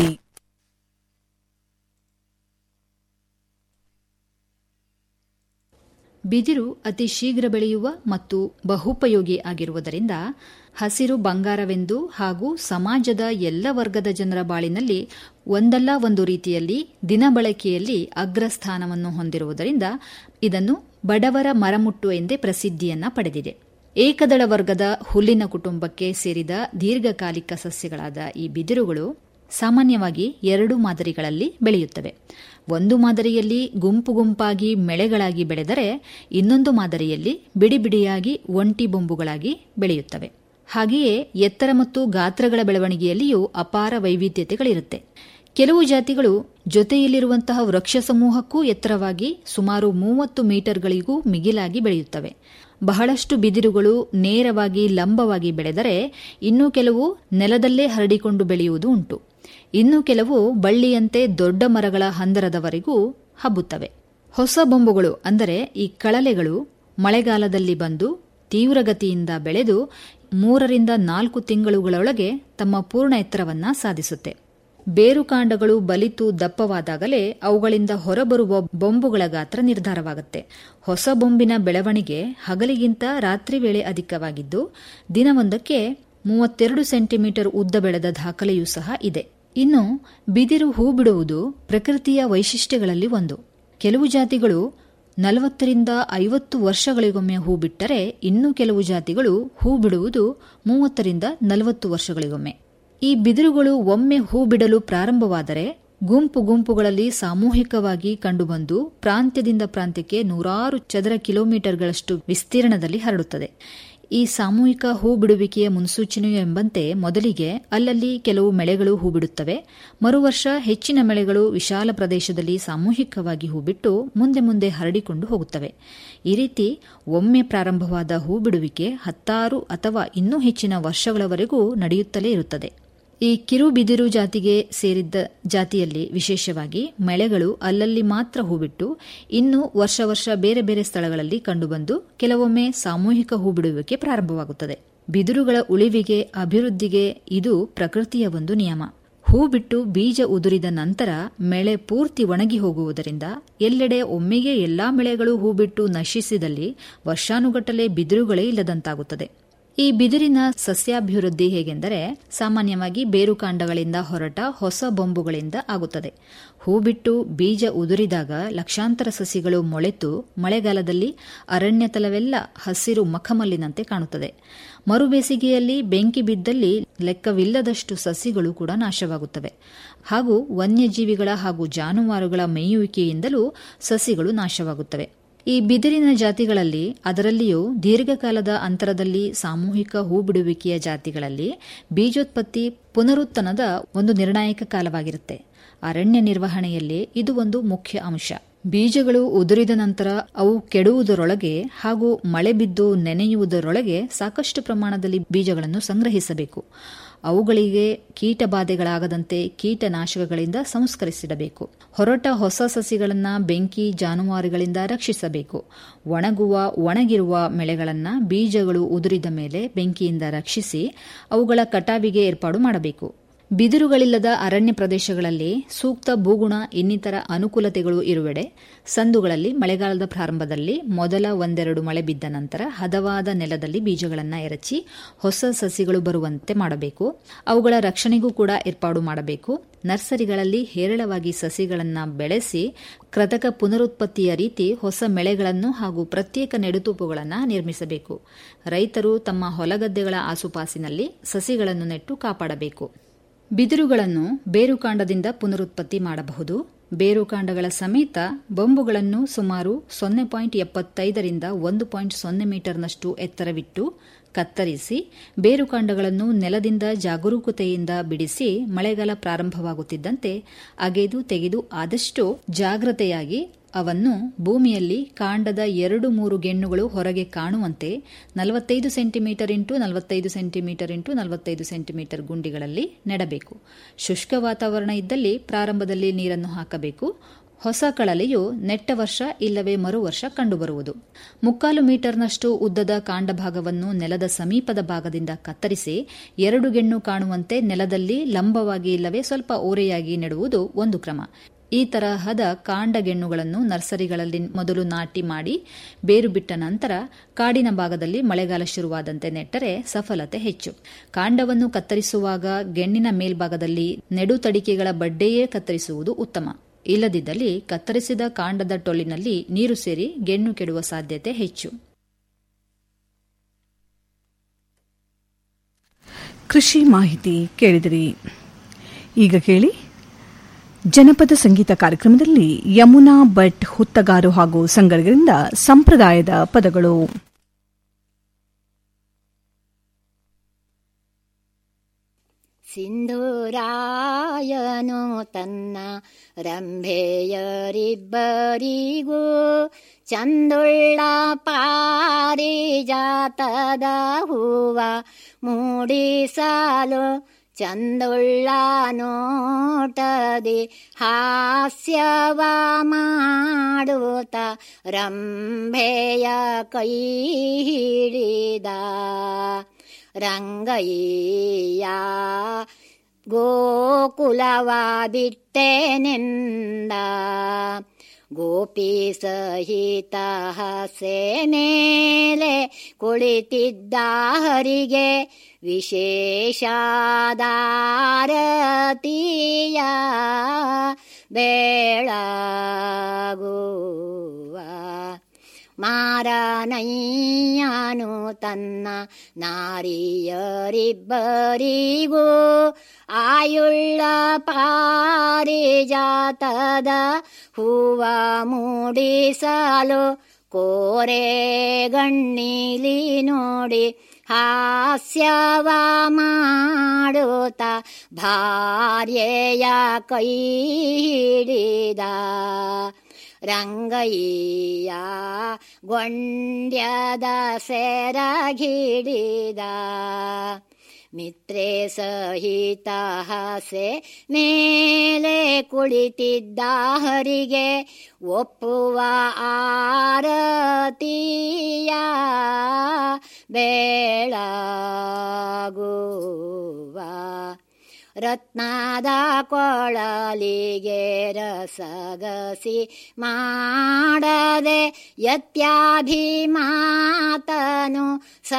ಬಿದಿರು ಅತಿ ಶೀಘ್ರ ಬೆಳೆಯುವ ಮತ್ತು ಬಹುಪಯೋಗಿ ಆಗಿರುವುದರಿಂದ ಹಸಿರು ಬಂಗಾರವೆಂದು ಹಾಗೂ ಸಮಾಜದ ಎಲ್ಲ ವರ್ಗದ ಜನರ ಬಾಳಿನಲ್ಲಿ ಒಂದಲ್ಲ ಒಂದು ರೀತಿಯಲ್ಲಿ ದಿನಬಳಕೆಯಲ್ಲಿ ಅಗ್ರಸ್ಥಾನವನ್ನು ಹೊಂದಿರುವುದರಿಂದ ಇದನ್ನು ಬಡವರ ಮರಮುಟ್ಟು ಎಂದೇ ಪ್ರಸಿದ್ಧಿಯನ್ನ ಪಡೆದಿದೆ ಏಕದಳ ವರ್ಗದ ಹುಲ್ಲಿನ ಕುಟುಂಬಕ್ಕೆ ಸೇರಿದ ದೀರ್ಘಕಾಲಿಕ ಸಸ್ಯಗಳಾದ ಈ ಬಿದಿರುಗಳು ಸಾಮಾನ್ಯವಾಗಿ ಎರಡು ಮಾದರಿಗಳಲ್ಲಿ ಬೆಳೆಯುತ್ತವೆ ಒಂದು ಮಾದರಿಯಲ್ಲಿ ಗುಂಪು ಗುಂಪಾಗಿ ಮೆಳೆಗಳಾಗಿ ಬೆಳೆದರೆ ಇನ್ನೊಂದು ಮಾದರಿಯಲ್ಲಿ ಬಿಡಿ ಬಿಡಿಯಾಗಿ ಒಂಟಿ ಬೊಂಬುಗಳಾಗಿ ಬೆಳೆಯುತ್ತವೆ ಹಾಗೆಯೇ ಎತ್ತರ ಮತ್ತು ಗಾತ್ರಗಳ ಬೆಳವಣಿಗೆಯಲ್ಲಿಯೂ ಅಪಾರ ವೈವಿಧ್ಯತೆಗಳಿರುತ್ತೆ ಕೆಲವು ಜಾತಿಗಳು ಜೊತೆಯಲ್ಲಿರುವಂತಹ ವೃಕ್ಷ ಸಮೂಹಕ್ಕೂ ಎತ್ತರವಾಗಿ ಸುಮಾರು ಮೂವತ್ತು ಮೀಟರ್ಗಳಿಗೂ ಮಿಗಿಲಾಗಿ ಬೆಳೆಯುತ್ತವೆ ಬಹಳಷ್ಟು ಬಿದಿರುಗಳು ನೇರವಾಗಿ ಲಂಬವಾಗಿ ಬೆಳೆದರೆ ಇನ್ನು ಕೆಲವು ನೆಲದಲ್ಲೇ ಹರಡಿಕೊಂಡು ಬೆಳೆಯುವುದು ಉಂಟು ಇನ್ನು ಕೆಲವು ಬಳ್ಳಿಯಂತೆ ದೊಡ್ಡ ಮರಗಳ ಹಂದರದವರೆಗೂ ಹಬ್ಬುತ್ತವೆ ಹೊಸ ಬೊಂಬುಗಳು ಅಂದರೆ ಈ ಕಳಲೆಗಳು ಮಳೆಗಾಲದಲ್ಲಿ ಬಂದು ತೀವ್ರಗತಿಯಿಂದ ಬೆಳೆದು ಮೂರರಿಂದ ನಾಲ್ಕು ತಿಂಗಳುಗಳೊಳಗೆ ತಮ್ಮ ಪೂರ್ಣ ಎತ್ತರವನ್ನ ಸಾಧಿಸುತ್ತೆ ಬೇರುಕಾಂಡಗಳು ಬಲಿತು ದಪ್ಪವಾದಾಗಲೇ ಅವುಗಳಿಂದ ಹೊರಬರುವ ಬೊಂಬುಗಳ ಗಾತ್ರ ನಿರ್ಧಾರವಾಗುತ್ತೆ ಹೊಸ ಬೊಂಬಿನ ಬೆಳವಣಿಗೆ ಹಗಲಿಗಿಂತ ರಾತ್ರಿ ವೇಳೆ ಅಧಿಕವಾಗಿದ್ದು ದಿನವೊಂದಕ್ಕೆ ಮೂವತ್ತೆರಡು ಸೆಂಟಿಮೀಟರ್ ಉದ್ದ ಬೆಳೆದ ದಾಖಲೆಯೂ ಸಹ ಇದೆ ಇನ್ನು ಬಿದಿರು ಹೂ ಬಿಡುವುದು ಪ್ರಕೃತಿಯ ವೈಶಿಷ್ಟ್ಯಗಳಲ್ಲಿ ಒಂದು ಕೆಲವು ಜಾತಿಗಳು ನಲವತ್ತರಿಂದ ಐವತ್ತು ವರ್ಷಗಳಿಗೊಮ್ಮೆ ಹೂ ಬಿಟ್ಟರೆ ಇನ್ನು ಕೆಲವು ಜಾತಿಗಳು ಹೂ ಬಿಡುವುದು ಮೂವತ್ತರಿಂದ ನಲವತ್ತು ವರ್ಷಗಳಿಗೊಮ್ಮೆ ಈ ಬಿದಿರುಗಳು ಒಮ್ಮೆ ಹೂ ಬಿಡಲು ಪ್ರಾರಂಭವಾದರೆ ಗುಂಪು ಗುಂಪುಗಳಲ್ಲಿ ಸಾಮೂಹಿಕವಾಗಿ ಕಂಡುಬಂದು ಪ್ರಾಂತ್ಯದಿಂದ ಪ್ರಾಂತ್ಯಕ್ಕೆ ನೂರಾರು ಚದರ ಕಿಲೋಮೀಟರ್ಗಳಷ್ಟು ವಿಸ್ತೀರ್ಣದಲ್ಲಿ ಹರಡುತ್ತದೆ ಈ ಸಾಮೂಹಿಕ ಹೂ ಬಿಡುವಿಕೆಯ ಮುನ್ಸೂಚನೆಯು ಎಂಬಂತೆ ಮೊದಲಿಗೆ ಅಲ್ಲಲ್ಲಿ ಕೆಲವು ಮಳೆಗಳು ಹೂ ಬಿಡುತ್ತವೆ ಮರುವರ್ಷ ಹೆಚ್ಚಿನ ಮಳೆಗಳು ವಿಶಾಲ ಪ್ರದೇಶದಲ್ಲಿ ಸಾಮೂಹಿಕವಾಗಿ ಹೂಬಿಟ್ಟು ಮುಂದೆ ಮುಂದೆ ಹರಡಿಕೊಂಡು ಹೋಗುತ್ತವೆ ಈ ರೀತಿ ಒಮ್ಮೆ ಪ್ರಾರಂಭವಾದ ಹೂ ಬಿಡುವಿಕೆ ಹತ್ತಾರು ಅಥವಾ ಇನ್ನೂ ಹೆಚ್ಚಿನ ವರ್ಷಗಳವರೆಗೂ ನಡೆಯುತ್ತಲೇ ಇರುತ್ತದೆ ಈ ಕಿರು ಬಿದಿರು ಜಾತಿಗೆ ಸೇರಿದ್ದ ಜಾತಿಯಲ್ಲಿ ವಿಶೇಷವಾಗಿ ಮಳೆಗಳು ಅಲ್ಲಲ್ಲಿ ಮಾತ್ರ ಹೂಬಿಟ್ಟು ಇನ್ನು ವರ್ಷ ವರ್ಷ ಬೇರೆ ಬೇರೆ ಸ್ಥಳಗಳಲ್ಲಿ ಕಂಡುಬಂದು ಕೆಲವೊಮ್ಮೆ ಸಾಮೂಹಿಕ ಹೂ ಬಿಡುವಿಕೆ ಪ್ರಾರಂಭವಾಗುತ್ತದೆ ಬಿದಿರುಗಳ ಉಳಿವಿಗೆ ಅಭಿವೃದ್ಧಿಗೆ ಇದು ಪ್ರಕೃತಿಯ ಒಂದು ನಿಯಮ ಹೂ ಬಿಟ್ಟು ಬೀಜ ಉದುರಿದ ನಂತರ ಮಳೆ ಪೂರ್ತಿ ಒಣಗಿ ಹೋಗುವುದರಿಂದ ಎಲ್ಲೆಡೆ ಒಮ್ಮೆಗೆ ಎಲ್ಲಾ ಮಳೆಗಳು ಹೂ ಬಿಟ್ಟು ನಶಿಸಿದಲ್ಲಿ ವರ್ಷಾನುಗಟ್ಟಲೆ ಬಿದಿರುಗಳೇ ಇಲ್ಲದಂತಾಗುತ್ತದೆ ಈ ಬಿದಿರಿನ ಸಸ್ಯಾಭಿವೃದ್ಧಿ ಹೇಗೆಂದರೆ ಸಾಮಾನ್ಯವಾಗಿ ಬೇರುಕಾಂಡಗಳಿಂದ ಹೊರಟ ಹೊಸ ಬೊಂಬುಗಳಿಂದ ಆಗುತ್ತದೆ ಹೂ ಬಿಟ್ಟು ಬೀಜ ಉದುರಿದಾಗ ಲಕ್ಷಾಂತರ ಸಸಿಗಳು ಮೊಳೆತು ಮಳೆಗಾಲದಲ್ಲಿ ಅರಣ್ಯ ತಲವೆಲ್ಲ ಹಸಿರು ಮಖಮಲ್ಲಿನಂತೆ ಕಾಣುತ್ತದೆ ಮರುಬೇಸಿಗೆಯಲ್ಲಿ ಬೆಂಕಿ ಬಿದ್ದಲ್ಲಿ ಲೆಕ್ಕವಿಲ್ಲದಷ್ಟು ಸಸಿಗಳು ಕೂಡ ನಾಶವಾಗುತ್ತವೆ ಹಾಗೂ ವನ್ಯಜೀವಿಗಳ ಹಾಗೂ ಜಾನುವಾರುಗಳ ಮೇಯುವಿಕೆಯಿಂದಲೂ ಸಸಿಗಳು ನಾಶವಾಗುತ್ತವೆ ಈ ಬಿದಿರಿನ ಜಾತಿಗಳಲ್ಲಿ ಅದರಲ್ಲಿಯೂ ದೀರ್ಘಕಾಲದ ಅಂತರದಲ್ಲಿ ಸಾಮೂಹಿಕ ಹೂ ಬಿಡುವಿಕೆಯ ಜಾತಿಗಳಲ್ಲಿ ಬೀಜೋತ್ಪತ್ತಿ ಪುನರುತ್ಥನದ ಒಂದು ನಿರ್ಣಾಯಕ ಕಾಲವಾಗಿರುತ್ತೆ ಅರಣ್ಯ ನಿರ್ವಹಣೆಯಲ್ಲಿ ಇದು ಒಂದು ಮುಖ್ಯ ಅಂಶ ಬೀಜಗಳು ಉದುರಿದ ನಂತರ ಅವು ಕೆಡುವುದರೊಳಗೆ ಹಾಗೂ ಮಳೆ ಬಿದ್ದು ನೆನೆಯುವುದರೊಳಗೆ ಸಾಕಷ್ಟು ಪ್ರಮಾಣದಲ್ಲಿ ಬೀಜಗಳನ್ನು ಸಂಗ್ರಹಿಸಬೇಕು ಅವುಗಳಿಗೆ ಕೀಟ ಬಾಧೆಗಳಾಗದಂತೆ ಕೀಟನಾಶಕಗಳಿಂದ ಸಂಸ್ಕರಿಸಿಡಬೇಕು ಹೊರಟ ಹೊಸ ಸಸಿಗಳನ್ನು ಬೆಂಕಿ ಜಾನುವಾರುಗಳಿಂದ ರಕ್ಷಿಸಬೇಕು ಒಣಗುವ ಒಣಗಿರುವ ಮೆಳೆಗಳನ್ನು ಬೀಜಗಳು ಉದುರಿದ ಮೇಲೆ ಬೆಂಕಿಯಿಂದ ರಕ್ಷಿಸಿ ಅವುಗಳ ಕಟಾವಿಗೆ ಏರ್ಪಾಡು ಮಾಡಬೇಕು ಬಿದಿರುಗಳಿಲ್ಲದ ಅರಣ್ಯ ಪ್ರದೇಶಗಳಲ್ಲಿ ಸೂಕ್ತ ಭೂಗುಣ ಇನ್ನಿತರ ಅನುಕೂಲತೆಗಳು ಇರುವೆಡೆ ಸಂದುಗಳಲ್ಲಿ ಮಳೆಗಾಲದ ಪ್ರಾರಂಭದಲ್ಲಿ ಮೊದಲ ಒಂದೆರಡು ಮಳೆ ಬಿದ್ದ ನಂತರ ಹದವಾದ ನೆಲದಲ್ಲಿ ಬೀಜಗಳನ್ನು ಎರಚಿ ಹೊಸ ಸಸಿಗಳು ಬರುವಂತೆ ಮಾಡಬೇಕು ಅವುಗಳ ರಕ್ಷಣೆಗೂ ಕೂಡ ಏರ್ಪಾಡು ಮಾಡಬೇಕು ನರ್ಸರಿಗಳಲ್ಲಿ ಹೇರಳವಾಗಿ ಸಸಿಗಳನ್ನು ಬೆಳೆಸಿ ಕೃತಕ ಪುನರುತ್ಪತ್ತಿಯ ರೀತಿ ಹೊಸ ಬೆಳೆಗಳನ್ನು ಹಾಗೂ ಪ್ರತ್ಯೇಕ ನೆಡುತೂಪುಗಳನ್ನು ನಿರ್ಮಿಸಬೇಕು ರೈತರು ತಮ್ಮ ಹೊಲಗದ್ದೆಗಳ ಆಸುಪಾಸಿನಲ್ಲಿ ಸಸಿಗಳನ್ನು ನೆಟ್ಟು ಕಾಪಾಡಬೇಕು ಬಿದಿರುಗಳನ್ನು ಬೇರುಕಾಂಡದಿಂದ ಪುನರುತ್ಪತ್ತಿ ಮಾಡಬಹುದು ಬೇರುಕಾಂಡಗಳ ಸಮೇತ ಬೊಂಬುಗಳನ್ನು ಸುಮಾರು ಸೊನ್ನೆ ಪಾಯಿಂಟ್ ಎಪ್ಪತ್ತೈದರಿಂದ ಒಂದು ಪಾಯಿಂಟ್ ಸೊನ್ನೆ ಮೀಟರ್ನಷ್ಟು ಎತ್ತರವಿಟ್ಟು ಕತ್ತರಿಸಿ ಬೇರುಕಾಂಡಗಳನ್ನು ನೆಲದಿಂದ ಜಾಗರೂಕತೆಯಿಂದ ಬಿಡಿಸಿ ಮಳೆಗಾಲ ಪ್ರಾರಂಭವಾಗುತ್ತಿದ್ದಂತೆ ಅಗೆದು ತೆಗೆದು ಆದಷ್ಟು ಜಾಗ್ರತೆಯಾಗಿ ಅವನ್ನು ಭೂಮಿಯಲ್ಲಿ ಕಾಂಡದ ಎರಡು ಮೂರು ಗೆಣ್ಣುಗಳು ಹೊರಗೆ ಕಾಣುವಂತೆ ನಲವತ್ತೈದು ಸೆಂಟಿಮೀಟರ್ ಇಂಟು ನಲವತ್ತೈದು ಸೆಂಟಿಮೀಟರ್ ಇಂಟು ನಲವತ್ತೈದು ಸೆಂಟಿಮೀಟರ್ ಗುಂಡಿಗಳಲ್ಲಿ ನೆಡಬೇಕು ಶುಷ್ಕ ವಾತಾವರಣ ಇದ್ದಲ್ಲಿ ಪ್ರಾರಂಭದಲ್ಲಿ ನೀರನ್ನು ಹಾಕಬೇಕು ಹೊಸ ಕಳಲೆಯು ನೆಟ್ಟ ವರ್ಷ ಇಲ್ಲವೇ ಮರು ವರ್ಷ ಕಂಡುಬರುವುದು ಮುಕ್ಕಾಲು ಮೀಟರ್ನಷ್ಟು ಉದ್ದದ ಕಾಂಡ ಭಾಗವನ್ನು ನೆಲದ ಸಮೀಪದ ಭಾಗದಿಂದ ಕತ್ತರಿಸಿ ಎರಡು ಗೆಣ್ಣು ಕಾಣುವಂತೆ ನೆಲದಲ್ಲಿ ಲಂಬವಾಗಿ ಇಲ್ಲವೇ ಸ್ವಲ್ಪ ಓರೆಯಾಗಿ ನೆಡುವುದು ಒಂದು ಕ್ರಮ ಈ ತರಹದ ಕಾಂಡಗೆಣ್ಣುಗಳನ್ನು ನರ್ಸರಿಗಳಲ್ಲಿ ಮೊದಲು ನಾಟಿ ಮಾಡಿ ಬೇರು ಬಿಟ್ಟ ನಂತರ ಕಾಡಿನ ಭಾಗದಲ್ಲಿ ಮಳೆಗಾಲ ಶುರುವಾದಂತೆ ನೆಟ್ಟರೆ ಸಫಲತೆ ಹೆಚ್ಚು ಕಾಂಡವನ್ನು ಕತ್ತರಿಸುವಾಗ ಗೆಣ್ಣಿನ ಮೇಲ್ಭಾಗದಲ್ಲಿ ನೆಡುತಡಿಕೆಗಳ ಬಡ್ಡೆಯೇ ಕತ್ತರಿಸುವುದು ಉತ್ತಮ ಇಲ್ಲದಿದ್ದಲ್ಲಿ ಕತ್ತರಿಸಿದ ಕಾಂಡದ ಟೊಳ್ಳಿನಲ್ಲಿ ನೀರು ಸೇರಿ ಗೆಣ್ಣು ಕೆಡುವ ಸಾಧ್ಯತೆ ಹೆಚ್ಚು ಕೃಷಿ ಮಾಹಿತಿ ಕೇಳಿದಿರಿ ಈಗ ಕೇಳಿ ಜನಪದ ಸಂಗೀತ ಕಾರ್ಯಕ್ರಮದಲ್ಲಿ ಯಮುನಾ ಭಟ್ ಹುತ್ತಗಾರು ಹಾಗೂ ಸಂಗಡಿಗರಿಂದ ಸಂಪ್ರದಾಯದ ಪದಗಳು ಸಿಂಧೂರಾಯನು ತನ್ನ ರಂಭೆಯರಿಬ್ಬರಿಗೂ ಚಂದುಳ್ಳ ಪಾರಿಜಾತದ ಹೂವ ಮೂಡಿಸಲು ಚಂದುಳ್ಳ ನೋಟದಿ ಹಾಸ್ಯವ ಮಾಡುತ್ತ ರಂಭೆಯ ಕೈ ಹಿಡಿದ ರಂಗಯ್ಯ ಗೋಕುಲವ ಬಿಟ್ಟೆನೆಂದ ಗೋಪಿ ಸಹಿತ ಹಸೆ ಮೇಲೆ ಕುಳಿತಿದ್ದ ಹರಿಗೆ ವಿಶೇಷಾದಾರತಿಯ ಬೆಳಗುವ ಮಾರನಯ್ಯನು ತನ್ನ ನಾರಿಯರಿಬ್ಬರಿಗೂ ಆಯುಳ್ಳ ಪಾರಿಜಾತದ ಹೂವ ಮೂಡಿಸಲು ಕೋರೆ ಗಣ್ಣಿಲಿ ನೋಡಿ ಹಾಸ್ಯವ ಮಾಡುತ್ತ ಭಾರ್ಯೆಯ ಕೈ ಹಿಡಿದ ರಂಗಯ್ಯ ಗೊಂಡ್ಯದ ಸೆರಗಿಡಿದ ಮಿತ್ರೆ ಸಹಿತ ಹಸೆ ಮೇಲೆ ಕುಳಿತಿದ್ದ ಹರಿಗೆ ಒಪ್ಪುವ ಆರತಿಯ ಬೆಳಗುವ ರತ್ನದ ಕೊಳಲಿಗೆ ರಸಗಸಿ ಮಾಡದೆ ಯತ್ಯಾಭಿಮಾತನು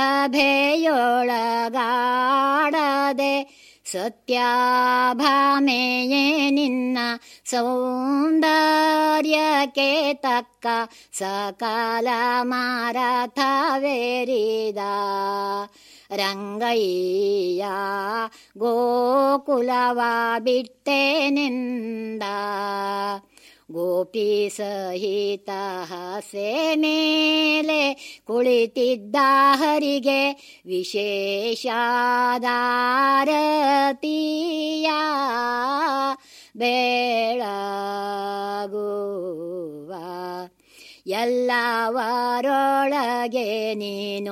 ಸಭೆಯೊಳಗಾಡದೆ ಸತ್ಯಾಭಾಮೆಯೇ ನಿನ್ನ ಸೌಂದರ್ಯಕ್ಕೆ ತಕ್ಕ ಸಕಲ ಮಾರಥವೇರಿದ ರಂಗಯ್ಯ ಗೋಕುಲವ ಬಿಟ್ಟೆನೆಂದ ಗೋಪಿ ಸಹಿತ ಹಸೆ ಮೇಲೆ ಕುಳಿತಿದ್ದ ಹರಿಗೆ ವಿಶೇಷಾದಾರತಿಯ ಬೆಳಗುವ ಎಲ್ಲವರೊಳಗೆ ನೀನು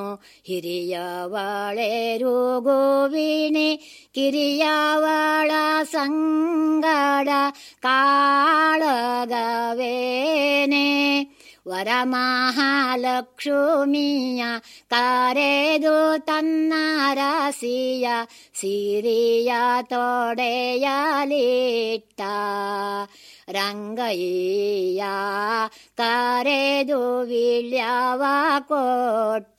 ಹಿರಿಯವಳೆರುಗುವಿಣಿ ಕಿರಿಯವಳ ಸಂಗಡ ಕಾಳಗವೇನೆ ವರಮಹಾಲಕ್ಷ್ಮಿಯ ಕರೆದು ತನ್ನ ರಸಿಯ ಸಿರಿಯ ತೊಡೆಯಲಿಟ್ಟ ರಂಗಯ್ಯ ಕರೆದು ವಿಳ್ಯವ ಕೊಟ್ಟ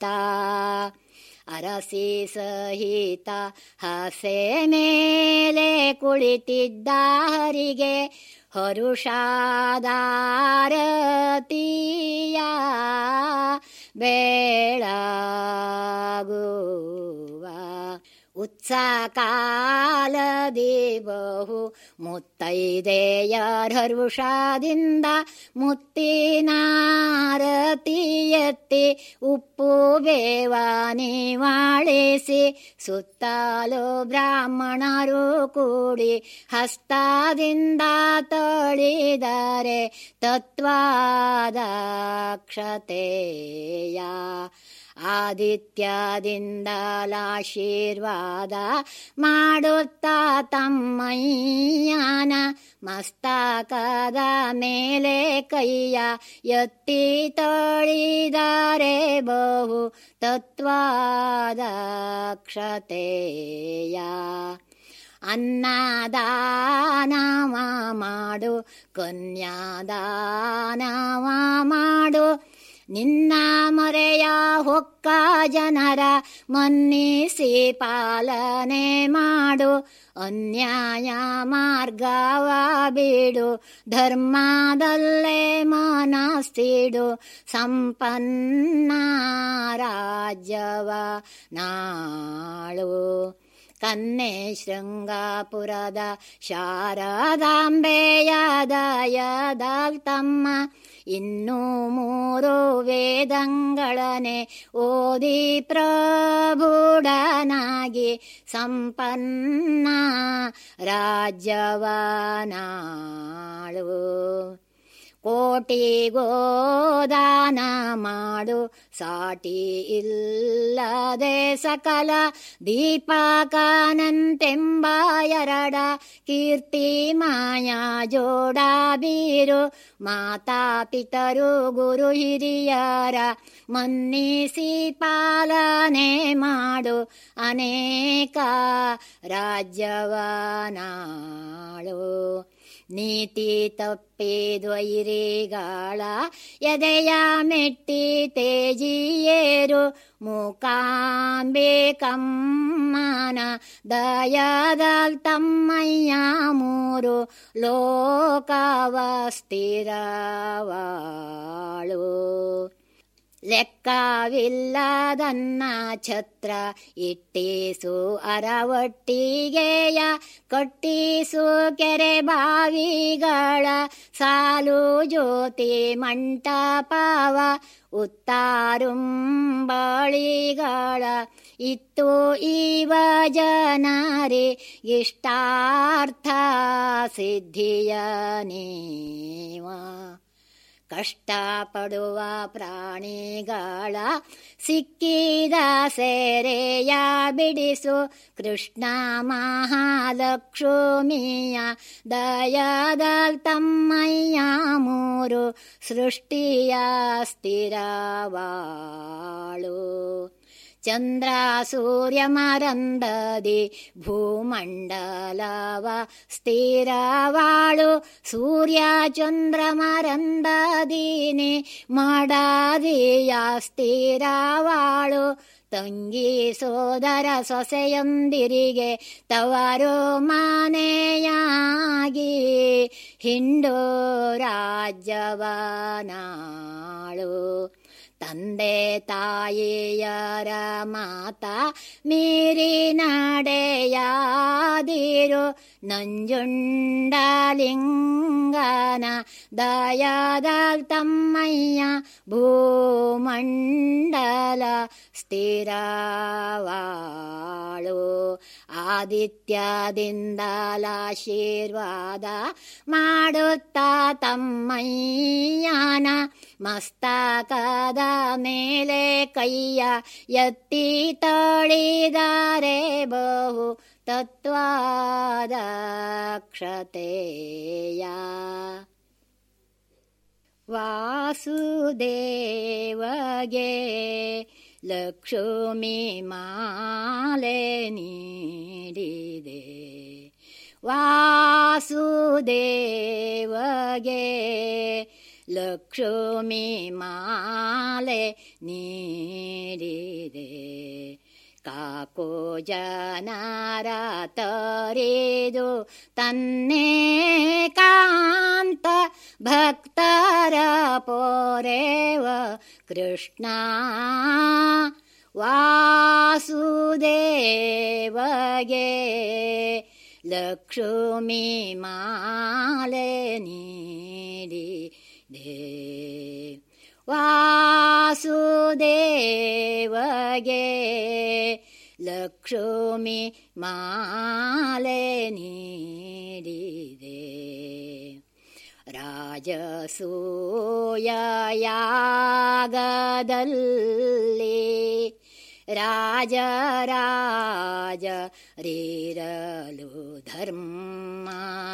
ಅರಸಿ ಸಹಿತ ಹಸೆ ಮೇಲೆ ಕುಳಿತಿದ್ದ ಹರಿಗೆ ಹರುಷಾದಾರತಿಯ ಬೆಳಗುವ ಉತ್ಸಾಹ ಕಾಲದಿ ಬಹು ಮುತ್ತೈದೆಯರ ಹರುಷದಿಂದ ಮುತ್ತಿನಾರತಿ ಎತ್ತಿ ಉಪ್ಪು ಬೇವ ನಿವಾಳಿಸಿ ಸುತ್ತಲೂ ಬ್ರಾಹ್ಮಣರು ಕೂಡಿ ಹಸ್ತದಿಂದ ತೊಳಿದರೆ ತತ್ವಾದಕ್ಷತೆಯ ಆದಿತ್ಯದಿಂದಲಾಶೀರ್ವಾದ ಮಾಡುತ್ತಾ ತಮ್ಮಯ್ಯನ ಮಸ್ತಕದ ಮೇಲೆ ಕೈಯ ಎತ್ತಿ ತೊಳಿದರೆ ಬಹು ತತ್ವಾದಕ್ಷತೆಯ ಅನ್ನದಾನವ ಮಾಡು ಕನ್ಯಾದಾನವ ಮಾಡು ನಿನ್ನ ಮೊರೆಯ ಹೊಕ್ಕ ಜನರ ಮನ್ನಿಸಿ ಪಾಲನೆ ಮಾಡು ಅನ್ಯಾಯ ಮಾರ್ಗವ ಬಿಡು ಧರ್ಮದಲ್ಲೇ ಮನಸ್ಸಿಡು ಸಂಪನ್ನ ರಾಜ್ಯವ ನಾಳು ಕನ್ನೆ ಶೃಂಗಾಪುರದ ಶಾರದಾಂಬೆಯ ದಯದಾಲ್ ತಮ್ಮ ಇನ್ನೂ ಮೂರು ವೇದಂಗಳನೆ ಓದಿ ಪ್ರಭುಡನಾಗಿ ಸಂಪನ್ನ ರಾಜ್ಯವನಾಳು ಕೋಟಿ ಗೋದಾನ ಮಾಡು ಸಾಟಿ ಇಲ್ಲದೆ ಸಕಲ ದೀಪಕನಂತೆಂಬ ಎರಡ ಕೀರ್ತಿ ಮಾಯಾ ಜೋಡ ಬೀರು ಮಾತಾ ಪಿತರು ಗುರು ಹಿರಿಯರ ಮನ್ನಿಸಿ ಪಾಲನೆ ಮಾಡು ಅನೇಕ ರಾಜ್ಯವನಾಳು ನೀತಿ ತಪ್ಪಿದ್ವೈರಿಗಾಳ ಎದೆಯ ಮೆಟ್ಟಿ ತೇಜಿಯೇರು ಮೂಕಾಂಬೆ ಕಮ್ಮನ ದಯದಲ್ ತಮ್ಮಯ್ಯ ಮೂರು ಲೋಕವಸ್ತಿರವಾಳು ಲೆಕ್ಕವಿಲ್ಲದನ್ನ ಛತ್ರ ಇಟ್ಟೀಸು ಅರವಟ್ಟಿಗೆಯ ಕಟ್ಟಿಸು ಕೆರೆ ಬಾವಿಗಳ ಸಾಲು ಜ್ಯೋತಿ ಮಂಟಪವ ಉತ್ತಾರುಂಬಳಿಗಳ ಇತ್ತು ಇವ ಜನರಿ ಇಷ್ಟಾರ್ಥ ಸಿದ್ಧಿಯ ನೀವ ಕಷ್ಟಪಡುವ ಪ್ರಾಣಿಗಳ ಸಿಕ್ಕಿದ ಸೆರೆಯ ಬಿಡಿಸು ಕೃಷ್ಣ ಮಹಾಲಕ್ಷ್ಮಿಯ ದಯದಲ್ ತಮ್ಮಯ್ಯ ಮೂರು ಸೃಷ್ಟಿಯ ಸ್ಥಿರವಾಳು ಚಂದ್ರ ಸೂರ್ಯ ಮರಂದದಿ ಭೂಮಂಡಲವ ಸ್ಥಿರವಾಳು ಸೂರ್ಯ ಚಂದ್ರ ಮರಂದದಿನಿ ಮಾಡದಿಯ ಸ್ಥಿರವಾಳು ತಂಗಿ ಸೋದರ ಸೊಸೆಯೊಂದಿರಿಗೆ ತವರು ಮನೆಯಾಗಿ ಹಿಂಡು ರಾಜ್ಯವನಾಳು ತಂದೆ ತಾಯಿಯರ ಮಾತ ಮೀರಿ ನಡೆಯಾದಿರು ನಂಜುಂಡಲಿಂಗನ ದಯದಲ್ ತಮ್ಮಯ್ಯ ಭೂಮಂಡಲ ಸ್ಥಿರವಾಳು ಆದಿತ್ಯದಿಂದಲಾಶೀರ್ವಾದ ಮಾಡುತ್ತಾ ತಮ್ಮಯ್ಯನ ಮಸ್ತಕದ ಮೇಲೆ ಕೈಯ ಎತ್ತಿ ತೊಳಿದರೆ ಬಹು ತತ್ವಾದಕ್ಷತೆಯ ವಾಸುದೇವಗೆ ಲಕ್ಷ್ಮಿ ಮಾಲೆ ನೀಡಿದೆ ವಾಸುದೇವಗೆ ಲಕ್ಷ್ಮಿ ಮಾಲೆ ನೀಡಿದೆ ಕಾಕೋ ಜನರ ತರಿದು ತನ್ನೇ ಕಾಂತ ಭಕ್ತರ ಪೋರೇವ ಕೃಷ್ಣ ವಾಸುದೇವಗೆ ಲಕ್ಷ್ಮಿ ಮಾಲೆ ನೀಡಿದೆ ವಾಸುದೇವಗೆ ಲಕ್ಷ್ಮಿ ಮಾಲೆ ನೀಡಿದೆ ರಾಜಸೂಯಯಾಗದಲ್ಲಿ ರಾಜ ರಾಜ ರೀರಲು ಧರ್ಮ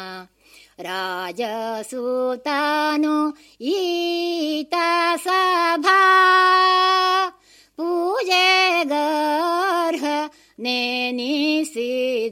ರಾಜಸೂತನು ಈತ ಸಭಾ ಪೂಜೆಗರ್ಹ ನೇನಿಸಿದ